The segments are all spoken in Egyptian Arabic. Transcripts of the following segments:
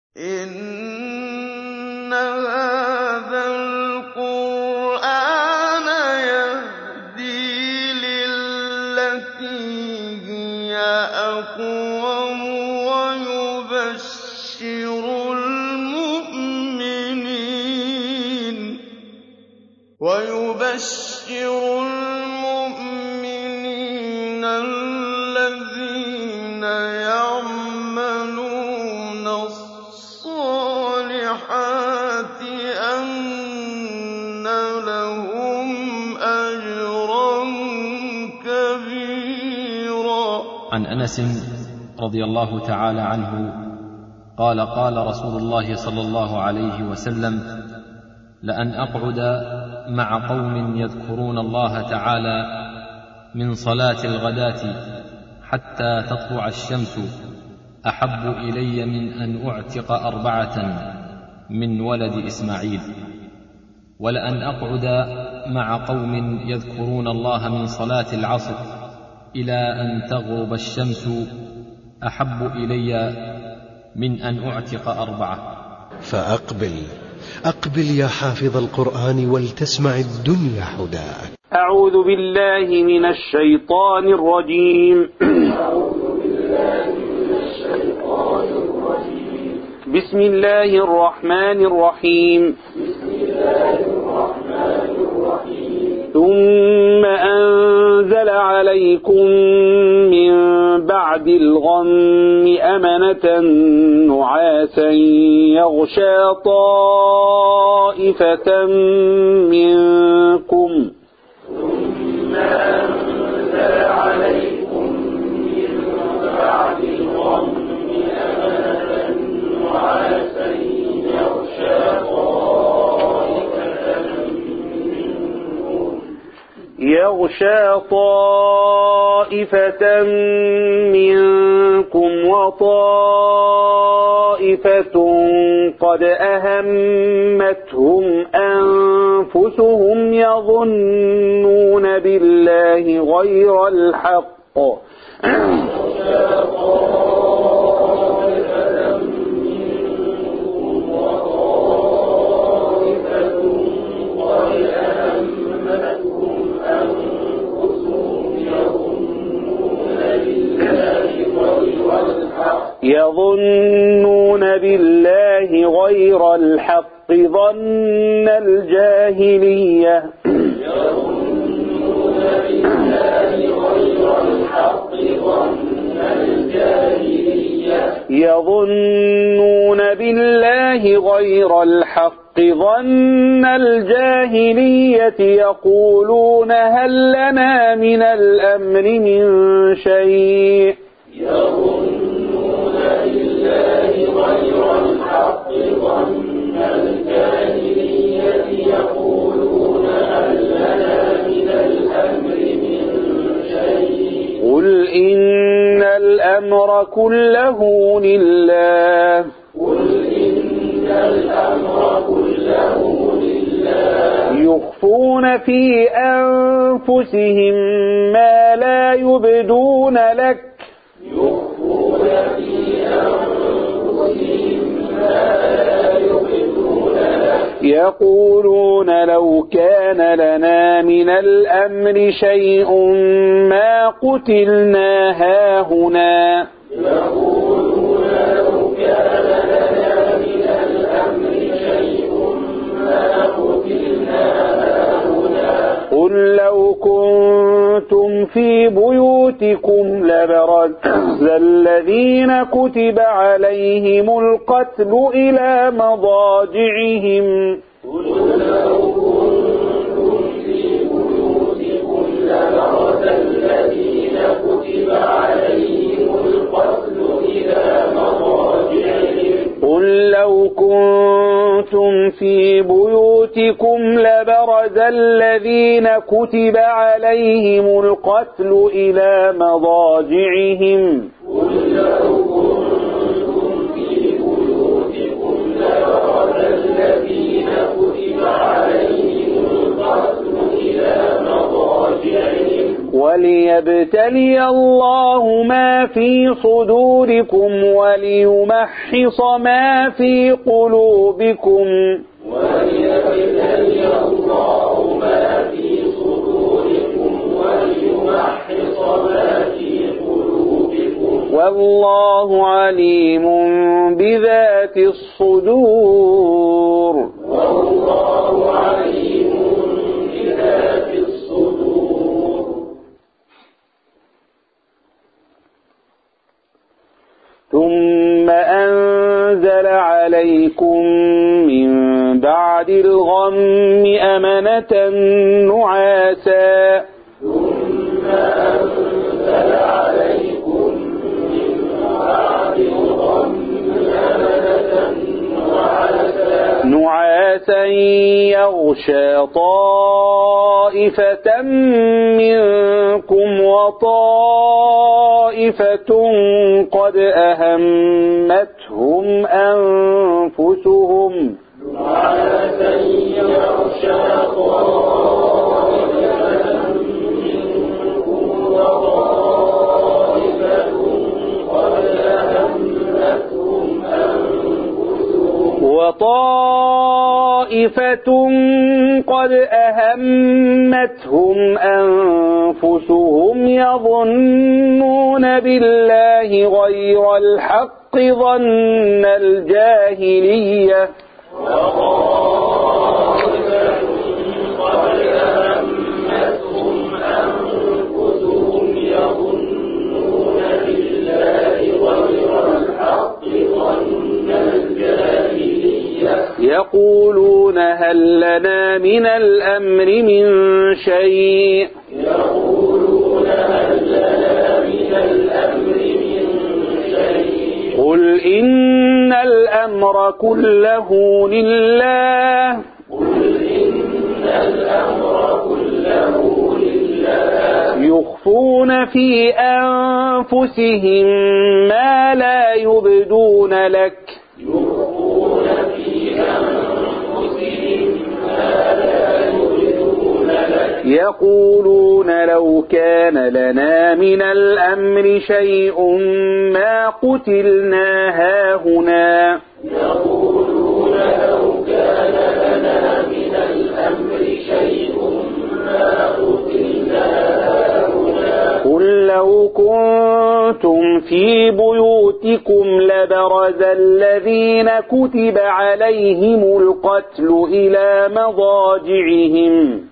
إِنَّ هَٰذَا الْقُرْآنَ يَهْدِي لِلَّتِي هِيَ أَقْوَمُ وَيُبَشِّرُ الْمُؤْمِنِينَ الَّذِينَ يَعْمَلُونَ الصَّالِحَاتِ أَنَّ لَهُمْ أَجْرًا كَبِيرًا عن انس رضي الله تعالى عنه قال قال رسول الله صلى الله عليه وسلم لان اقعد مع قوم يذكرون الله تعالى من صلاه الغداه حتى تطلع الشمس احب الي من ان اعتق اربعه من ولد اسماعيل ولان اقعد مع قوم يذكرون الله من صلاه العصر الى ان تغرب الشمس احب الي من ان اعتق اربعه فأقبل أقبل يا حافظ القرآن ولتسمع الدنيا حداك أعوذ بالله من الشيطان الرجيم بسم الله الرحمن الرحيم ثم أنزل عليكم من بعد الغم أمنة نعاسا يغشى طائفة منكم ثم أنزل عليكم من بعد الغم أمنة نعاسا يغشى طائفة يغشى طائفة منكم وطائفة قد أهمتهم أنفسهم يظنون بالله غير الحق يظنون بالله غير الحق ظن الجاهلية يظنون بالله غير الحق ظن الجاهلية يقولون هل لنا من الأمر من شيء قل إن الأمر كله لله قل إن الأمر كله لله يخفون في أنفسهم ما لا يبدون لك يخفون في أنفسهم ما لا يبدون لك يقولون لو كان لنا من الأمر شيء ما قتلنا هاهنا يقولون لو كان لنا من الأمر شيء ما قتلنا هاهنا قل لو كنتم في بيوتكم لبرز الذين كتب عليهم القتل إلى مضاجعهم قل لو كنتم في بيوتكم لبرز الذين كتب عليهم القتل إلى مضاجعهم وليبتلي الله ما في صدوركم وليمحص ما في قلوبكم والله عليم بذات الصدور ثم أنزل عليكم من بعد الغم أمنة نعاسا نعاسا يغشى طائفة منكم وطائفة قد أهمتهم أنفسهم وطائفة قد أهمتهم أنفسهم يظنون بالله غير الحق ظن الجاهلية يقولون هل لنا من الأمر من شيء قل إن الأمر كله لله يخفون في أنفسهم ما لا يبدون لك يقولون لو كان لنا من الأمر شيء ما قتلنا هاهنا قل لو كنتم في بيوتكم لبرز الذين كتب عليهم القتل إلى مضاجعهم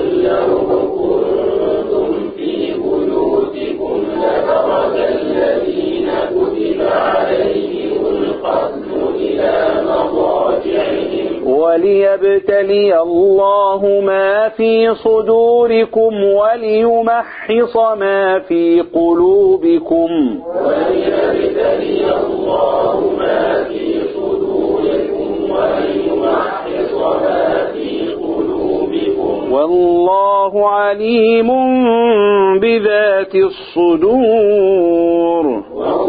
وليبتلي الله ما في صدوركم وليمحص ما في قلوبكم والله عليم بذات الصدور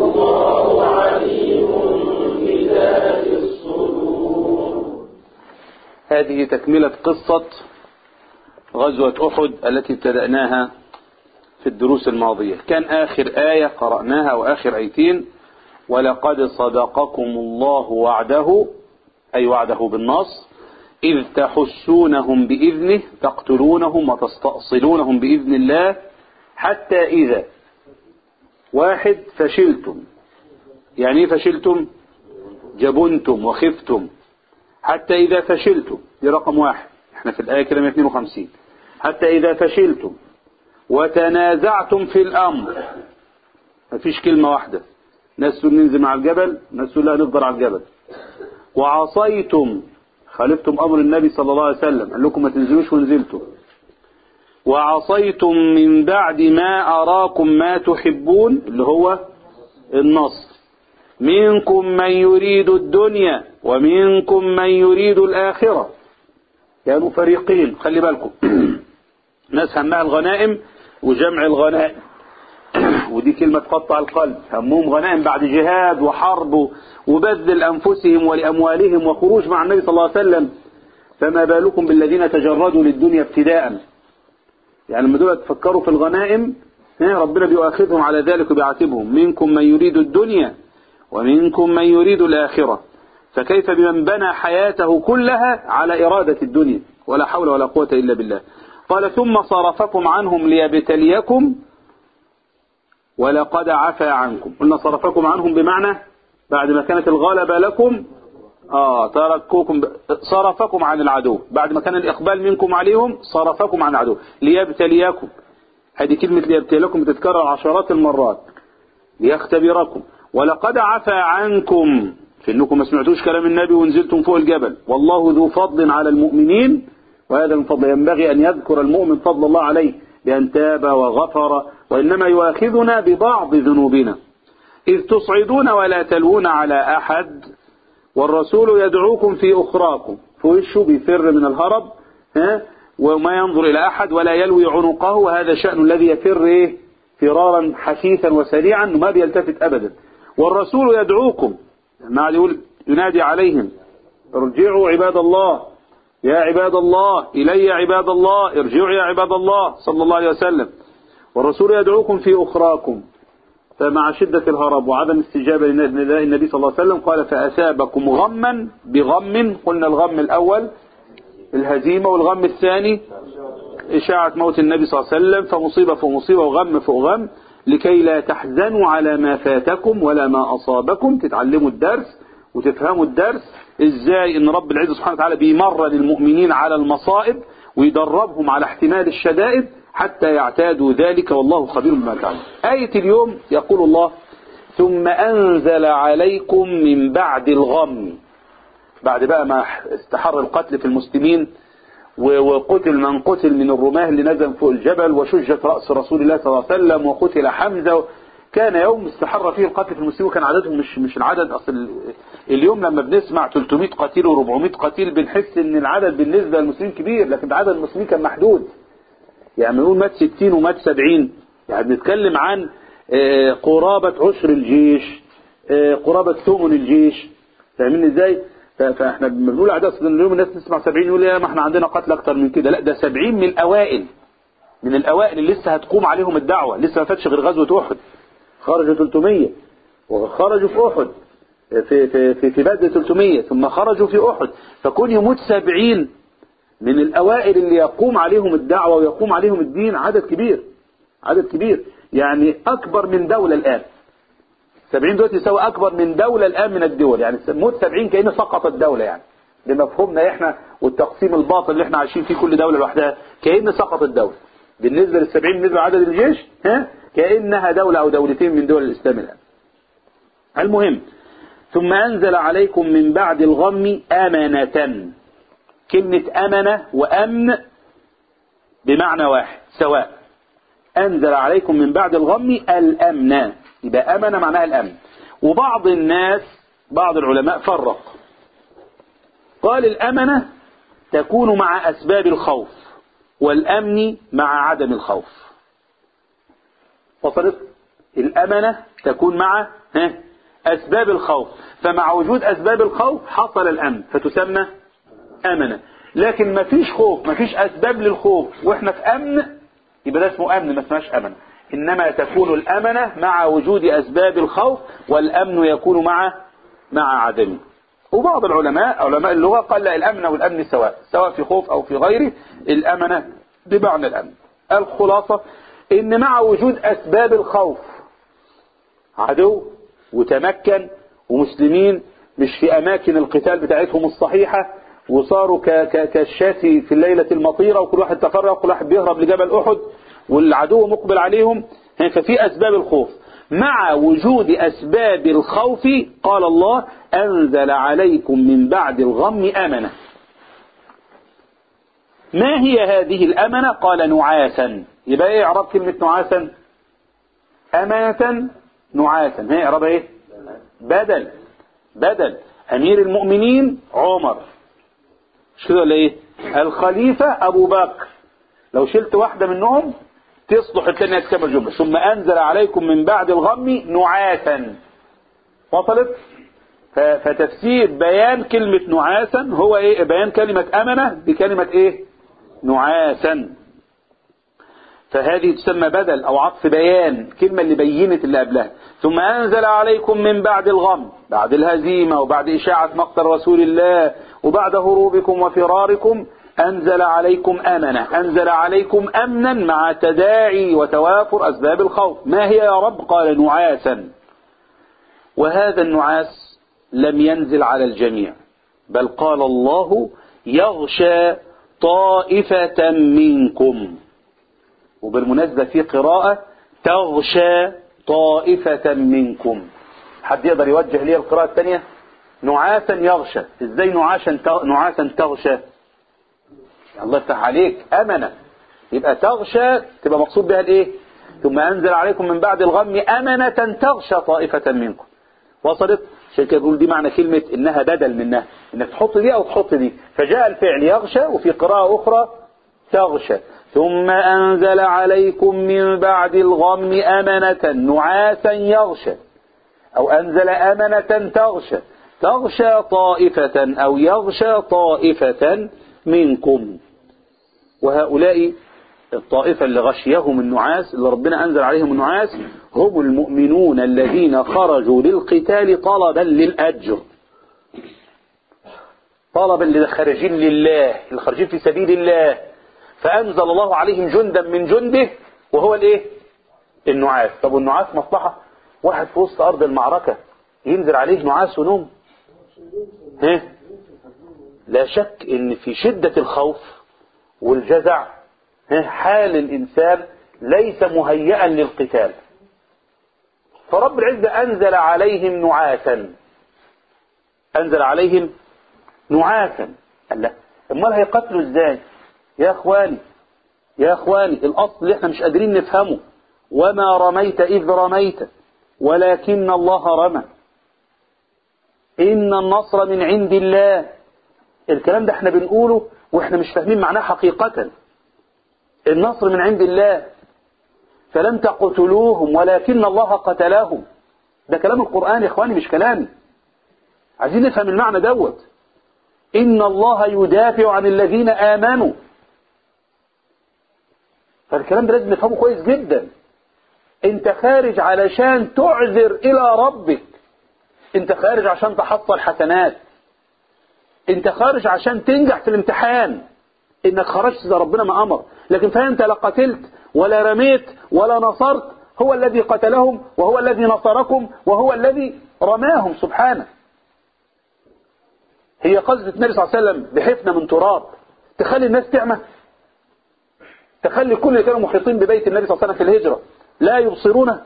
هذه تكملة قصة غزوة أحد التي ابتدأناها في الدروس الماضية كان آخر آية قرأناها وآخر آيتين ولقد صدقكم الله وعده أي وعده بالنص إذ تحسونهم بإذنه تقتلونهم وتستأصلونهم بإذن الله حتى إذا واحد فشلتم يعني إيه فشلتم جبنتم وخفتم حتى إذا فشلتم دي رقم واحد احنا في الآية كده 152 حتى إذا فشلتم وتنازعتم في الأمر مفيش كلمة واحدة ناس تقول ننزل مع الجبل ناس تقول لا نفضل على الجبل وعصيتم خالفتم أمر النبي صلى الله عليه وسلم قال لكم ما تنزلوش ونزلتم وعصيتم من بعد ما أراكم ما تحبون اللي هو النصر منكم من يريد الدنيا ومنكم من يريد الآخرة كانوا فريقين خلي بالكم ناس همها الغنائم وجمع الغنائم ودي كلمة تقطع القلب همهم غنائم بعد جهاد وحرب وبذل أنفسهم ولأموالهم وخروج مع النبي صلى الله عليه وسلم فما بالكم بالذين تجردوا للدنيا ابتداء يعني لما دول تفكروا في الغنائم ها، ربنا بيؤاخذهم على ذلك وبيعاتبهم منكم من يريد الدنيا ومنكم من يريد الآخرة فكيف بمن بنى حياته كلها على إرادة الدنيا ولا حول ولا قوة إلا بالله قال ثم صرفكم عنهم ليبتليكم ولقد عفى عنكم قلنا صرفكم عنهم بمعنى بعد ما كانت الغلبة لكم آه تركوكم ب... صرفكم عن العدو بعد ما كان الإقبال منكم عليهم صرفكم عن العدو ليبتليكم هذه كلمة ليبتليكم بتتكرر عشرات المرات ليختبركم ولقد عفى عنكم في انكم ما سمعتوش كلام النبي ونزلتم فوق الجبل والله ذو فضل على المؤمنين وهذا من فضل ينبغي أن يذكر المؤمن فضل الله عليه بأن تاب وغفر وإنما يؤاخذنا ببعض ذنوبنا إذ تصعدون ولا تلوون على أحد والرسول يدعوكم في أخراكم فوشه بيفر من الهرب ها وما ينظر إلى أحد ولا يلوي عنقه وهذا شأن الذي يفر إيه فرارا حثيثا وسريعا وما بيلتفت أبدا والرسول يدعوكم ما يقول ينادي عليهم ارجعوا عباد الله يا عباد الله إلي عباد الله ارجعوا يا عباد الله صلى الله عليه وسلم والرسول يدعوكم في أخراكم فمع شدة الهرب وعدم استجابة لله النبي صلى الله عليه وسلم قال فأسابكم غما بغم قلنا الغم الأول الهزيمة والغم الثاني إشاعة موت النبي صلى الله عليه وسلم فمصيبة فوق مصيبة وغم فوق غم لكي لا تحزنوا على ما فاتكم ولا ما أصابكم تتعلموا الدرس وتفهموا الدرس ازاي ان رب العزة سبحانه وتعالى بيمرن المؤمنين على المصائب ويدربهم على احتمال الشدائد حتى يعتادوا ذلك والله خبير بما تعمل آية اليوم يقول الله ثم أنزل عليكم من بعد الغم بعد بقى ما استحر القتل في المسلمين وقتل من قتل من الرماه اللي نزل فوق الجبل وشجت رأس رسول الله صلى الله عليه وسلم وقتل حمزة كان يوم استحر فيه القتل في المسلمين وكان عددهم مش مش العدد اصل اليوم لما بنسمع 300 قتيل و400 قتيل بنحس ان العدد بالنسبه للمسلمين كبير لكن عدد المسلمين كان محدود يعني نقول مات 60 ومات 70 يعني بنتكلم عن قرابة عشر الجيش قرابة ثمن الجيش فاهمين ازاي فاحنا لما بنقول اعداد اليوم الناس تسمع 70 يقول يا ما احنا عندنا قتل اكتر من كده لا ده 70 من الاوائل من الاوائل اللي لسه هتقوم عليهم الدعوة لسه ما فاتش غير غزوة احد خرجوا 300 وخرجوا في أحد في في في, في بدر 300 ثم خرجوا في أحد فكون يموت 70 من الأوائل اللي يقوم عليهم الدعوة ويقوم عليهم الدين عدد كبير عدد كبير يعني أكبر من دولة الآن 70 دلوقتي يساوي أكبر من دولة الآن من الدول يعني موت 70 كأنه سقطت دولة يعني بمفهومنا إحنا والتقسيم الباطل اللي إحنا عايشين فيه كل دولة لوحدها كأن سقطت دولة بالنسبة لل 70 بالنسبة لعدد الجيش ها كأنها دولة أو دولتين من دول الإسلام الآن المهم ثم أنزل عليكم من بعد الغم أمنة كلمة أمنة وأمن بمعنى واحد سواء أنزل عليكم من بعد الغم الأمن يبقى أمن معناها الأمن وبعض الناس بعض العلماء فرق قال الأمنة تكون مع أسباب الخوف والأمن مع عدم الخوف وصلت الأمنة تكون مع ها أسباب الخوف فمع وجود أسباب الخوف حصل الأمن فتسمى أمنة لكن ما فيش خوف ما فيش أسباب للخوف وإحنا في أمن يبقى ده اسمه أمن ما اسمهاش أمن إنما تكون الأمنة مع وجود أسباب الخوف والأمن يكون مع مع عدمه وبعض العلماء علماء اللغة قال لا الأمن والأمن سواء سواء في خوف أو في غيره الأمنة بمعنى الأمن الخلاصة إن مع وجود أسباب الخوف عدو وتمكن ومسلمين مش في أماكن القتال بتاعتهم الصحيحة وصاروا كالشاة في الليلة المطيرة وكل واحد تفرق وكل واحد بيهرب لجبل أحد والعدو مقبل عليهم ففي أسباب الخوف مع وجود أسباب الخوف قال الله أنزل عليكم من بعد الغم أمنة ما هي هذه الأمنة قال نعاسا يبقى ايه اعراب كلمة نعاسا أمانة نعاسا هي اعراب ايه بدل بدل أمير المؤمنين عمر مش كده ولا ايه الخليفة أبو بكر لو شلت واحدة منهم تصلح الثانية تكمل جملة ثم أنزل عليكم من بعد الغم نعاسا وصلت فتفسير بيان كلمة نعاسا هو ايه بيان كلمة أمنة بكلمة ايه نعاسا فهذه تسمى بدل أو عطف بيان كلمة اللي بينت اللي قبلها ثم أنزل عليكم من بعد الغم بعد الهزيمة وبعد إشاعة مقتل رسول الله وبعد هروبكم وفراركم أنزل عليكم أمنة أنزل عليكم أمنا مع تداعي وتوافر أسباب الخوف ما هي يا رب قال نعاسا وهذا النعاس لم ينزل على الجميع بل قال الله يغشى طائفة منكم وبالمناسبة في قراءة تغشى طائفة منكم حد يقدر يوجه لي القراءة الثانية نعاسا يغشى ازاي نعاسا نعاسا تغشى الله يفتح عليك أمنة يبقى تغشى تبقى مقصود بها الايه ثم أنزل عليكم من بعد الغم أمنة تغشى طائفة منكم وصلت عشان كده بيقول دي معنى كلمة إنها بدل منها إنك تحط دي أو تحط دي فجاء الفعل يغشى وفي قراءة أخرى تغشى ثم أنزل عليكم من بعد الغم أمنة نعاسا يغشى أو أنزل أمنة تغشى تغشى طائفة أو يغشى طائفة منكم وهؤلاء الطائفة اللي غشيهم النعاس اللي ربنا أنزل عليهم النعاس هم المؤمنون الذين خرجوا للقتال طلبا للأجر طلبا للخارجين لله الخارجين في سبيل الله فأنزل الله عليهم جندا من جنده وهو الايه النعاس طب والنعاس مصلحة واحد في وسط أرض المعركة ينزل عليه نعاس ونوم ها لا شك ان في شدة الخوف والجزع حال الإنسان ليس مهيئا للقتال فرب العزة أنزل عليهم نعاسا أنزل عليهم نعاسا قال لا امال هيقتلوا ازاي يا اخواني يا اخواني الاصل اللي احنا مش قادرين نفهمه وما رميت اذ رميت ولكن الله رمى ان النصر من عند الله الكلام ده احنا بنقوله واحنا مش فاهمين معناه حقيقة النصر من عند الله فلم تقتلوهم ولكن الله قتلاهم ده كلام القرآن يا اخواني مش كلامي عايزين نفهم المعنى دوت إن الله يدافع عن الذين آمنوا فالكلام ده لازم نفهمه كويس جدا انت خارج علشان تعذر إلى ربك انت خارج عشان تحصل حسنات انت خارج عشان تنجح في الامتحان انك خرجت اذا ربنا ما امر لكن فانت لا قتلت ولا رميت ولا نصرت هو الذي قتلهم وهو الذي نصركم وهو الذي رماهم سبحانه هي قصدة النبي صلى الله عليه وسلم بحفنة من تراب تخلي الناس تعمى تخلي كل اللي كانوا محيطين ببيت النبي صلى الله عليه وسلم في الهجرة لا يبصرونه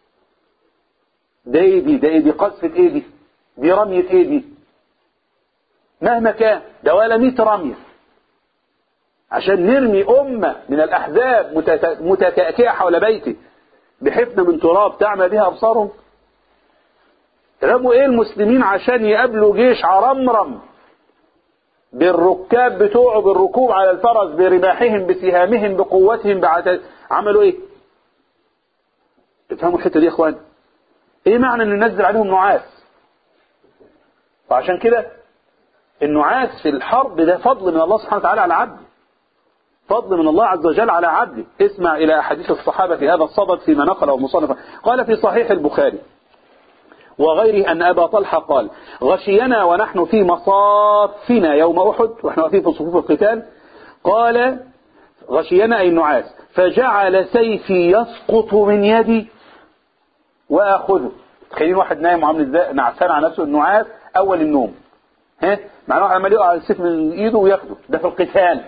ده ايه دي ده ايه دي قذفة ايه دي دي رمية ايه دي مهما كان ده ولا 100 رمية عشان نرمي أمة من الأحزاب متكأكئة حول بيته بحفنة من تراب تعمى بها أبصارهم رموا ايه المسلمين عشان يقابلوا جيش عرمرم بالركاب بتوعه بالركوب على الفرس برماحهم بسهامهم بقوتهم بعد عملوا ايه افهموا الحته دي يا اخوان ايه معنى ان ننزل عليهم نعاس وعشان كده النعاس في الحرب ده فضل من الله سبحانه وتعالى على عبده فضل من الله عز وجل على عبده اسمع الى احاديث الصحابه في هذا الصدد فيما نقله المصنف قال في صحيح البخاري وغيره أن أبا طلحة قال غشينا ونحن في مصافنا يوم أحد ونحن واقفين في صفوف القتال قال غشينا أي النعاس فجعل سيفي يسقط من يدي وأخذه تخيلين واحد نايم وعامل ازاي نعسان على نفسه النعاس أول النوم ها معناه عمال يقع السيف من إيده وياخده ده في القتال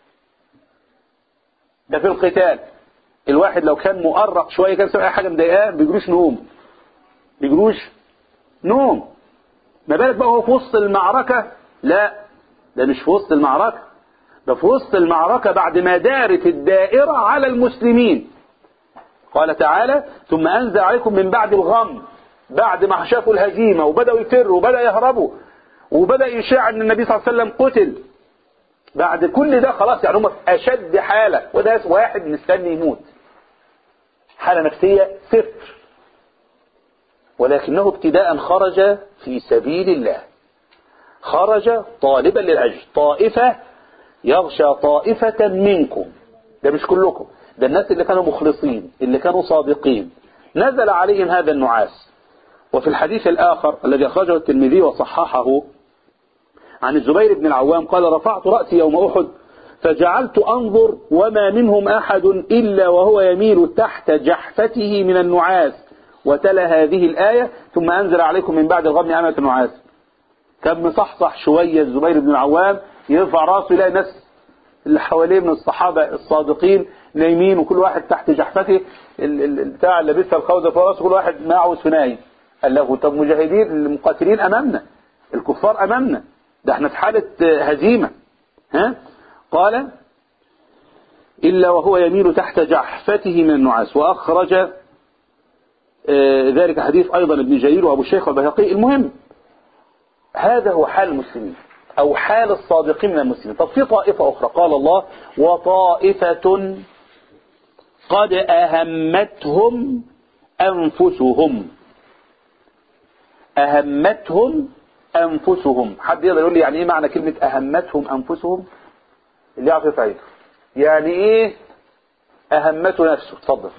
ده في القتال الواحد لو كان مؤرق شوية كان سمع حاجة مضايقاه بيجروش نوم بيجروش نوم ما بالك بقى هو في وسط المعركة لا ده مش في وسط المعركة ده في وسط المعركة بعد ما دارت الدائرة على المسلمين قال تعالى ثم أنزل عليكم من بعد الغم بعد ما شافوا الهزيمة وبدأوا يفروا وبدأ يهربوا وبدأ يشاع أن النبي صلى الله عليه وسلم قتل بعد كل ده خلاص يعني هم في أشد حالة وده واحد مستني يموت حالة نفسية صفر ولكنه ابتداء خرج في سبيل الله خرج طالبا للأجر طائفة يغشى طائفة منكم ده مش كلكم ده الناس اللي كانوا مخلصين اللي كانوا صادقين نزل عليهم هذا النعاس وفي الحديث الآخر الذي أخرجه الترمذي وصححه عن الزبير بن العوام قال رفعت رأسي يوم أحد فجعلت أنظر وما منهم أحد إلا وهو يميل تحت جحفته من النعاس وتلا هذه الآية ثم أنزل عليكم من بعد الغم أمة النعاس كان مصحصح شوية الزبير بن العوام يرفع راسه يلاقي ناس اللي حواليه من الصحابة الصادقين نايمين وكل واحد تحت جحفته ال- ال- بتاع اللي لبسها الخوذة في راسه كل واحد معه سناي قال له طب مجاهدين المقاتلين أمامنا الكفار أمامنا ده احنا في حالة هزيمة ها قال إلا وهو يميل تحت جحفته من النعاس وأخرج آه، ذلك حديث أيضا ابن جرير وأبو الشيخ والبيهقي المهم هذا هو حال المسلمين أو حال الصادقين من المسلمين طب في طائفة أخرى قال الله وطائفة قد أهمتهم أنفسهم أهمتهم أنفسهم حد يقدر يقول لي يعني إيه معنى كلمة أهمتهم أنفسهم اللي يعرف يفعله يعني إيه أهمته نفسه اتفضل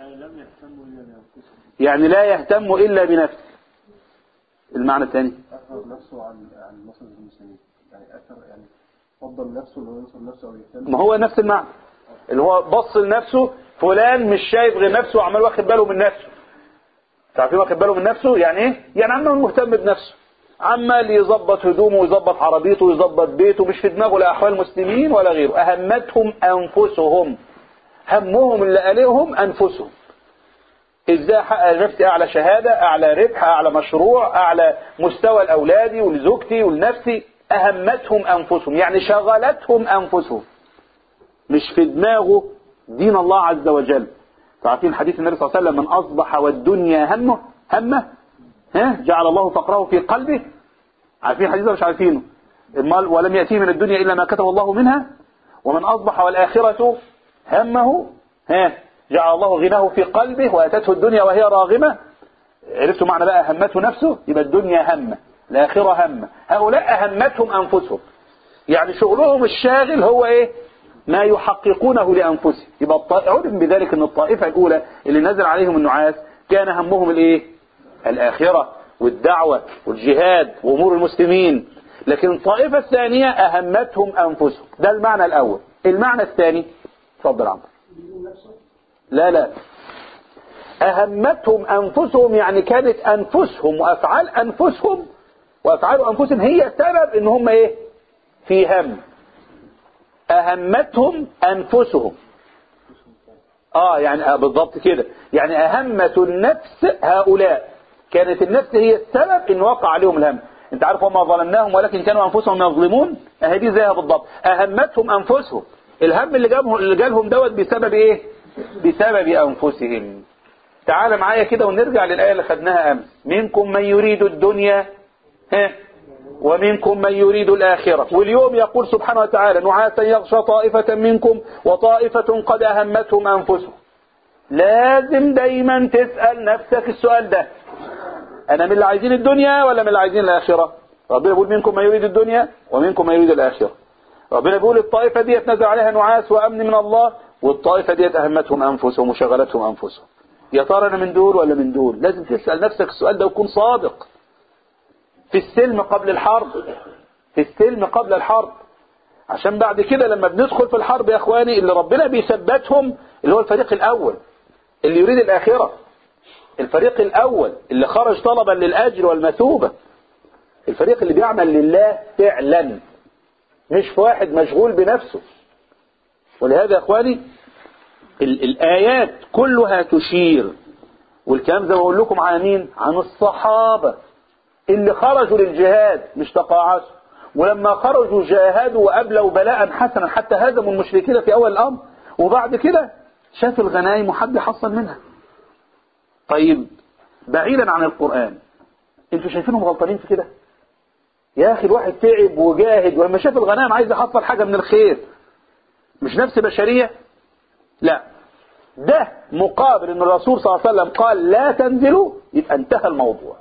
يعني لا يهتم إلا بنفسه المعنى الثاني أثر نفسه عن عن نصر المسلمين يعني أثر يعني فضل نفسه إنه ينصر نفسه أو يهتم ما هو نفس المعنى اللي هو بص لنفسه فلان مش شايف غير نفسه وعمال واخد باله من نفسه تعرفين واخد باله من نفسه يعني ايه يعني عمال مهتم بنفسه عمال يظبط هدومه ويظبط عربيته ويظبط بيته مش في دماغه لا احوال المسلمين ولا غيره اهمتهم انفسهم همهم اللي قالهم انفسهم ازاي احقق لنفسي اعلى شهاده اعلى ربح اعلى مشروع اعلى مستوى لاولادي ولزوجتي ولنفسي اهمتهم انفسهم يعني شغلتهم انفسهم مش في دماغه دين الله عز وجل تعرفين حديث النبي صلى الله عليه وسلم من اصبح والدنيا همه همه ها جعل الله فقره في قلبه عارفين الحديث ده مش عارفينه المال ولم يأتيه من الدنيا إلا ما كتب الله منها ومن أصبح والآخرة همه ها جعل الله غناه في قلبه وأتته الدنيا وهي راغمة عرفتوا معنى بقى همته نفسه يبقى الدنيا همه الآخرة همه هؤلاء أهمتهم أنفسهم يعني شغلهم الشاغل هو إيه ما يحققونه لأنفسهم يبقى الط- علم بذلك أن الطائفة الأولى اللي نزل عليهم النعاس كان همهم الإيه الآخرة والدعوة والجهاد وأمور المسلمين لكن الطائفة الثانية أهمتهم أنفسهم ده المعنى الأول المعنى الثاني اتفضل عمرو لا لا أهمتهم أنفسهم يعني كانت أنفسهم وأفعال أنفسهم وأفعال أنفسهم هي سبب إن هم إيه في هم أهمتهم أنفسهم آه يعني آه بالضبط كده يعني أهمة النفس هؤلاء كانت النفس هي السبب إن وقع عليهم الهم انت عارف وما ظلمناهم ولكن كانوا أنفسهم يظلمون اهي دي زيها بالضبط أهمتهم أنفسهم الهم اللي جابهم اللي جالهم دوت بسبب إيه بسبب أنفسهم تعال معايا كده ونرجع للآية اللي خدناها أمس منكم من يريد الدنيا ها ومنكم من يريد الآخرة واليوم يقول سبحانه وتعالى نعاسا يغشى طائفة منكم وطائفة قد أهمتهم أنفسهم لازم دايما تسأل نفسك السؤال ده أنا من اللي عايزين الدنيا ولا من اللي عايزين الآخرة ربنا بيقول منكم من يريد الدنيا ومنكم من يريد الآخرة ربنا بيقول الطائفة ديت نزل عليها نعاس وأمن من الله والطائفة ديت أهمتهم أنفسهم وشغلتهم أنفسهم يا ترى أنا من دول ولا من دول لازم تسأل نفسك السؤال ده وتكون صادق في السلم قبل الحرب في السلم قبل الحرب عشان بعد كده لما بندخل في الحرب يا اخواني اللي ربنا بيثبتهم اللي هو الفريق الاول اللي يريد الاخره الفريق الاول اللي خرج طلبا للاجر والمثوبه الفريق اللي بيعمل لله فعلا مش في واحد مشغول بنفسه ولهذا يا اخواني ال- الايات كلها تشير والكلام زي ما بقول لكم عن مين عن الصحابه اللي خرجوا للجهاد مش تقاعسوا ولما خرجوا جاهدوا وأبلوا بلاء حسنا حتى هزموا المشركين في أول الأمر وبعد كده شاف الغنائم وحب يحصل منها طيب بعيدا عن القرآن انتوا شايفينهم غلطانين في كده يا أخي الواحد تعب وجاهد ولما شاف الغنائم عايز يحصل حاجة من الخير مش نفس بشرية لا ده مقابل ان الرسول صلى الله عليه وسلم قال لا تنزلوا يبقى انتهى الموضوع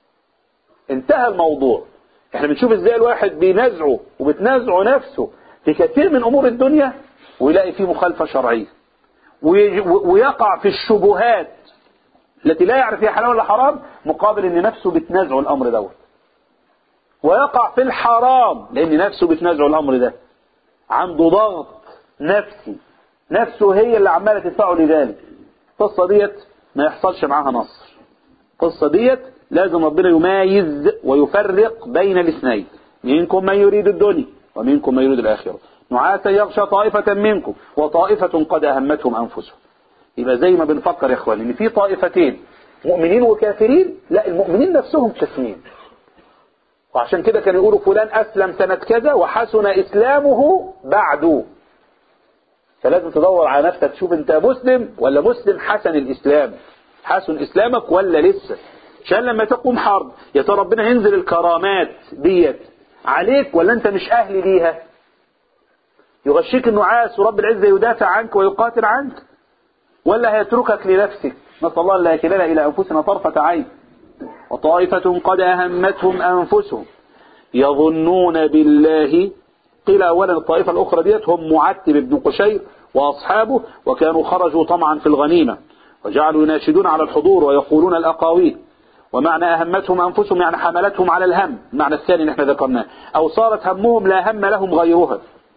انتهى الموضوع احنا بنشوف ازاي الواحد بينازعه وبتنازعه نفسه في كثير من امور الدنيا ويلاقي فيه مخالفة شرعية ويج- ويقع في الشبهات التي لا يعرف هي حلال ولا حرام مقابل ان نفسه بتنازعه الامر دوت ويقع في الحرام لان نفسه بتنازعه الامر ده عنده ضغط نفسي نفسه هي اللي عماله تدفعه لذلك القصه ديت ما يحصلش معاها نصر القصه ديت لازم ربنا يميز ويفرق بين الاثنين منكم من يريد الدنيا ومنكم من يريد الاخره نعاسا يغشى طائفه منكم وطائفه قد اهمتهم انفسهم يبقى زي ما بنفكر يا اخوان ان في طائفتين مؤمنين وكافرين لا المؤمنين نفسهم قسمين وعشان كده كانوا يقولوا فلان اسلم سنة كذا وحسن اسلامه بعده فلازم تدور على نفسك تشوف انت مسلم ولا مسلم حسن الاسلام حسن اسلامك ولا لسه عشان لما تقوم حرب يا ترى ربنا ينزل الكرامات ديت عليك ولا انت مش اهل ليها يغشيك النعاس ورب العزة يدافع عنك ويقاتل عنك ولا هيتركك لنفسك نسأل الله لا يكلنا إلى أنفسنا طرفة عين وطائفة قد أهمتهم أنفسهم يظنون بالله قيل أولا الطائفة الأخرى ديت هم معتب بن قشير وأصحابه وكانوا خرجوا طمعا في الغنيمة وجعلوا يناشدون على الحضور ويقولون الأقاويل ومعنى أهمتهم أنفسهم يعني حملتهم على الهم المعنى الثاني اللي احنا ذكرناه أو صارت همهم لا هم لهم غيرها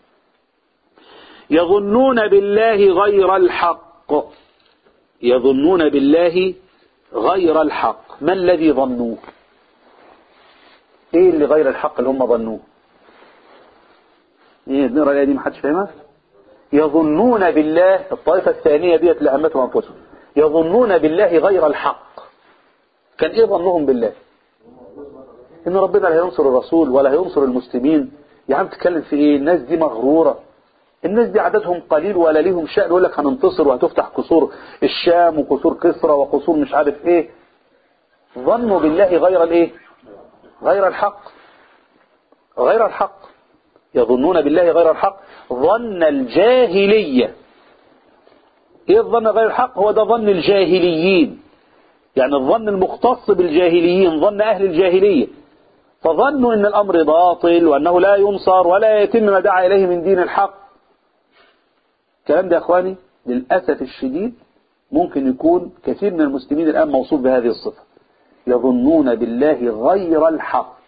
يظنون بالله غير الحق يظنون بالله غير الحق ما الذي ظنوه ايه اللي غير الحق اللي هم ظنوه ايه بنقرا الايه دي ما حدش فاهمها يظنون بالله الطائفه الثانيه ديت اللي همتهم انفسهم يظنون بالله غير الحق كان ايه ظنهم بالله ان ربنا لا هينصر الرسول ولا هينصر المسلمين يا عم تتكلم في ايه الناس دي مغروره الناس دي عددهم قليل ولا ليهم شأن يقول لك هننتصر وهتفتح قصور الشام وقصور كسرى وقصور مش عارف ايه ظنوا بالله غير الايه غير الحق غير الحق يظنون بالله غير الحق ظن الجاهلية ايه الظن غير الحق هو ده ظن الجاهليين يعني الظن المختص بالجاهليين ظن اهل الجاهلية فظنوا ان الامر باطل وانه لا ينصر ولا يتم ما دعا اليه من دين الحق الكلام ده يا اخواني للأسف الشديد ممكن يكون كثير من المسلمين الآن موصوف بهذه الصفة يظنون بالله غير الحق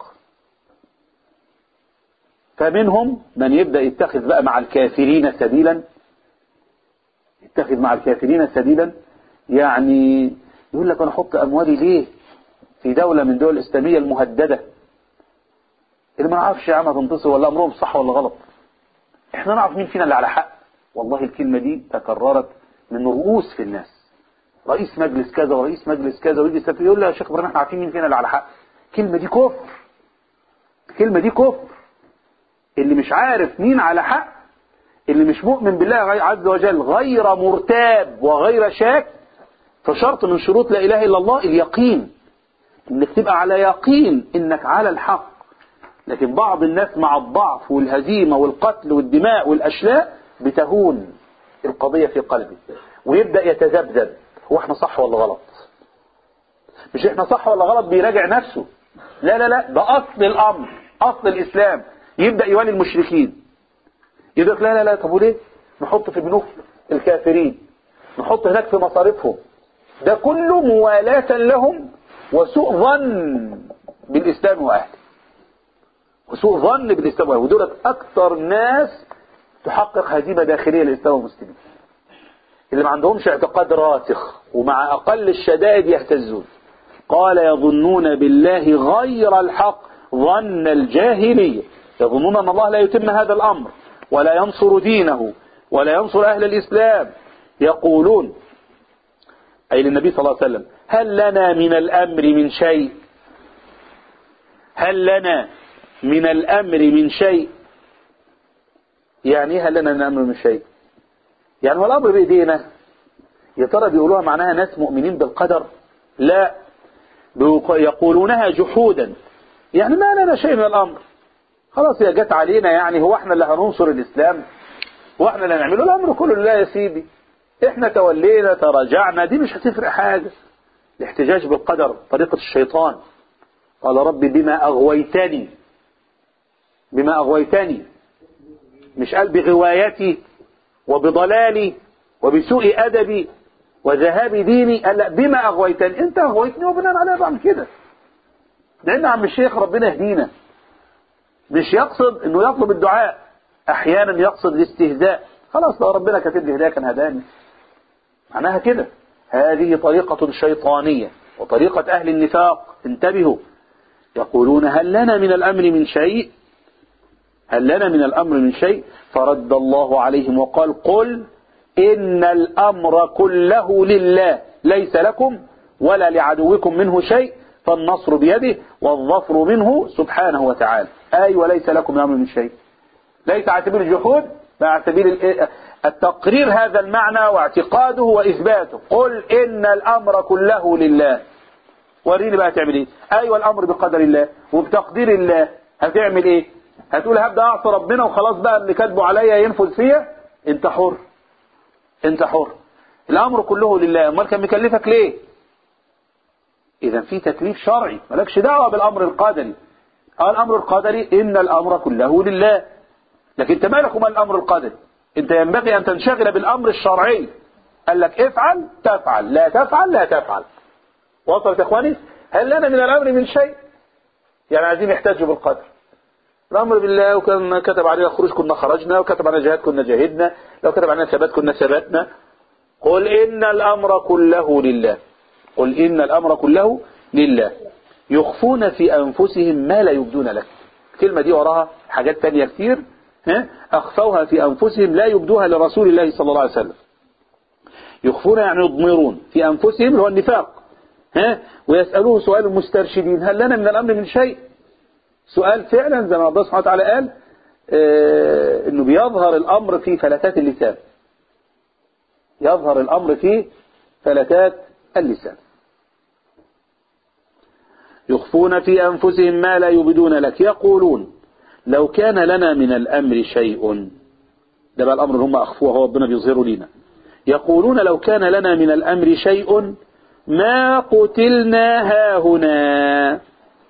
فمنهم من يبدأ يتخذ بقى مع الكافرين سبيلا يتخذ مع الكافرين سبيلا يعني يقول لك أنا أحط أموالي ليه في دولة من دول الإسلامية المهددة اللي ما نعرفش يا عم هتنتصر ولا أمرهم صح ولا غلط احنا نعرف مين فينا اللي على حق والله الكلمة دي تكررت من رؤوس في الناس رئيس مجلس كذا ورئيس مجلس كذا ويجي يستفيد يقول له يا شيخ ابراهيم احنا عارفين مين فينا اللي على حق الكلمة دي كفر الكلمة دي كفر اللي مش عارف مين على حق اللي مش مؤمن بالله عز وجل غير مرتاب وغير شاك فشرط من شروط لا إله إلا الله اليقين انك تبقى على يقين انك على الحق لكن بعض الناس مع الضعف والهزيمة والقتل والدماء والأشلاء بتهون القضية في قلبه ويبدأ يتذبذب هو احنا صح ولا غلط مش احنا صح ولا غلط بيراجع نفسه لا لا لا ده أصل الأمر أصل الإسلام يبدأ يوالي المشركين يقول لك لا لا لا طب وليه نحط في بنوك الكافرين نحط هناك في مصاريفهم ده كله موالاة لهم وسوء ظن بالإسلام وأهله وسوء ظن بالإسلام وأهله ودولت أكثر ناس تحقق هزيمة داخلية للإسلام والمسلمين اللي ما عندهمش اعتقاد راسخ ومع أقل الشدائد يهتزون قال يظنون بالله غير الحق ظن الجاهلية يظنون أن الله لا يتم هذا الأمر ولا ينصر دينه ولا ينصر أهل الإسلام يقولون أي للنبي صلى الله عليه وسلم هل لنا من الأمر من شيء هل لنا من الأمر من شيء يعني ايه هل لنا من الأمر من شيء يعني هو الأمر بإيدينا يا ترى بيقولوها معناها ناس مؤمنين بالقدر لا يقولونها جحودا يعني ما لنا شيء من الأمر خلاص هي جت علينا يعني هو احنا اللي هننصر الإسلام هو احنا اللي هنعمله الأمر كله لله يا سيدي احنا تولينا تراجعنا دي مش هتفرق حاجة الاحتجاج بالقدر طريقة الشيطان قال رب بما أغويتني بما أغويتني مش قال بغوايتي وبضلالي وبسوء أدبي وذهاب ديني قال لا بما أغويتني أنت أغويتني وبناء عليها بعمل كده لأن عم الشيخ ربنا يهدينا مش يقصد أنه يطلب الدعاء أحيانا يقصد الاستهزاء خلاص لو ربنا كاتب لي هدايا كان هداني معناها كده هذه طريقة شيطانية وطريقة أهل النفاق انتبهوا يقولون هل لنا من الأمر من شيء هل لنا من الأمر من شيء فرد الله عليهم وقال قل إن الأمر كله لله ليس لكم ولا لعدوكم منه شيء فالنصر بيده والظفر منه سبحانه وتعالى أي وليس لكم من الأمر من شيء ليس على سبيل الجحود بل على سبيل التقرير هذا المعنى واعتقاده وإثباته قل إن الأمر كله لله وريني بقى تعمل ايه ايوه الامر بقدر الله وبتقدير الله هتعمل ايه هتقول هبدا اعصي ربنا وخلاص بقى اللي كاتبه عليا ينفذ فيا انت حر انت حر الامر كله لله امال كان مكلفك ليه اذا في تكليف شرعي مالكش دعوه بالامر القدري اه الامر القدري ان الامر كله لله لكن انت مالك ومال الامر القدري انت ينبغي ان تنشغل بالامر الشرعي قال لك افعل تفعل لا تفعل لا تفعل وصلت يا اخواني هل لنا من الامر من شيء يعني عايزين يحتاجوا بالقدر الامر بالله وكان كتب علينا خروج كنا خرجنا وكتب علينا جهاد كنا جاهدنا لو كتب علينا ثبات كنا ثبتنا قل ان الامر كله لله قل ان الامر كله لله يخفون في انفسهم ما لا يبدون لك الكلمه دي وراها حاجات تانية كتير ها اخفوها في انفسهم لا يبدوها لرسول الله صلى الله عليه وسلم يخفون يعني يضمرون في انفسهم اللي هو النفاق ها ويسألوه سؤال المسترشدين هل لنا من الأمر من شيء سؤال فعلا زي ما الله سبحانه وتعالى قال اه انه بيظهر الأمر في فلتات اللسان يظهر الأمر في فلتات اللسان يخفون في أنفسهم ما لا يبدون لك يقولون لو كان لنا من الأمر شيء ده بقى الأمر اللي هم أخفوه هو ربنا بيظهره لنا يقولون لو كان لنا من الأمر شيء ما قتلنا هاهنا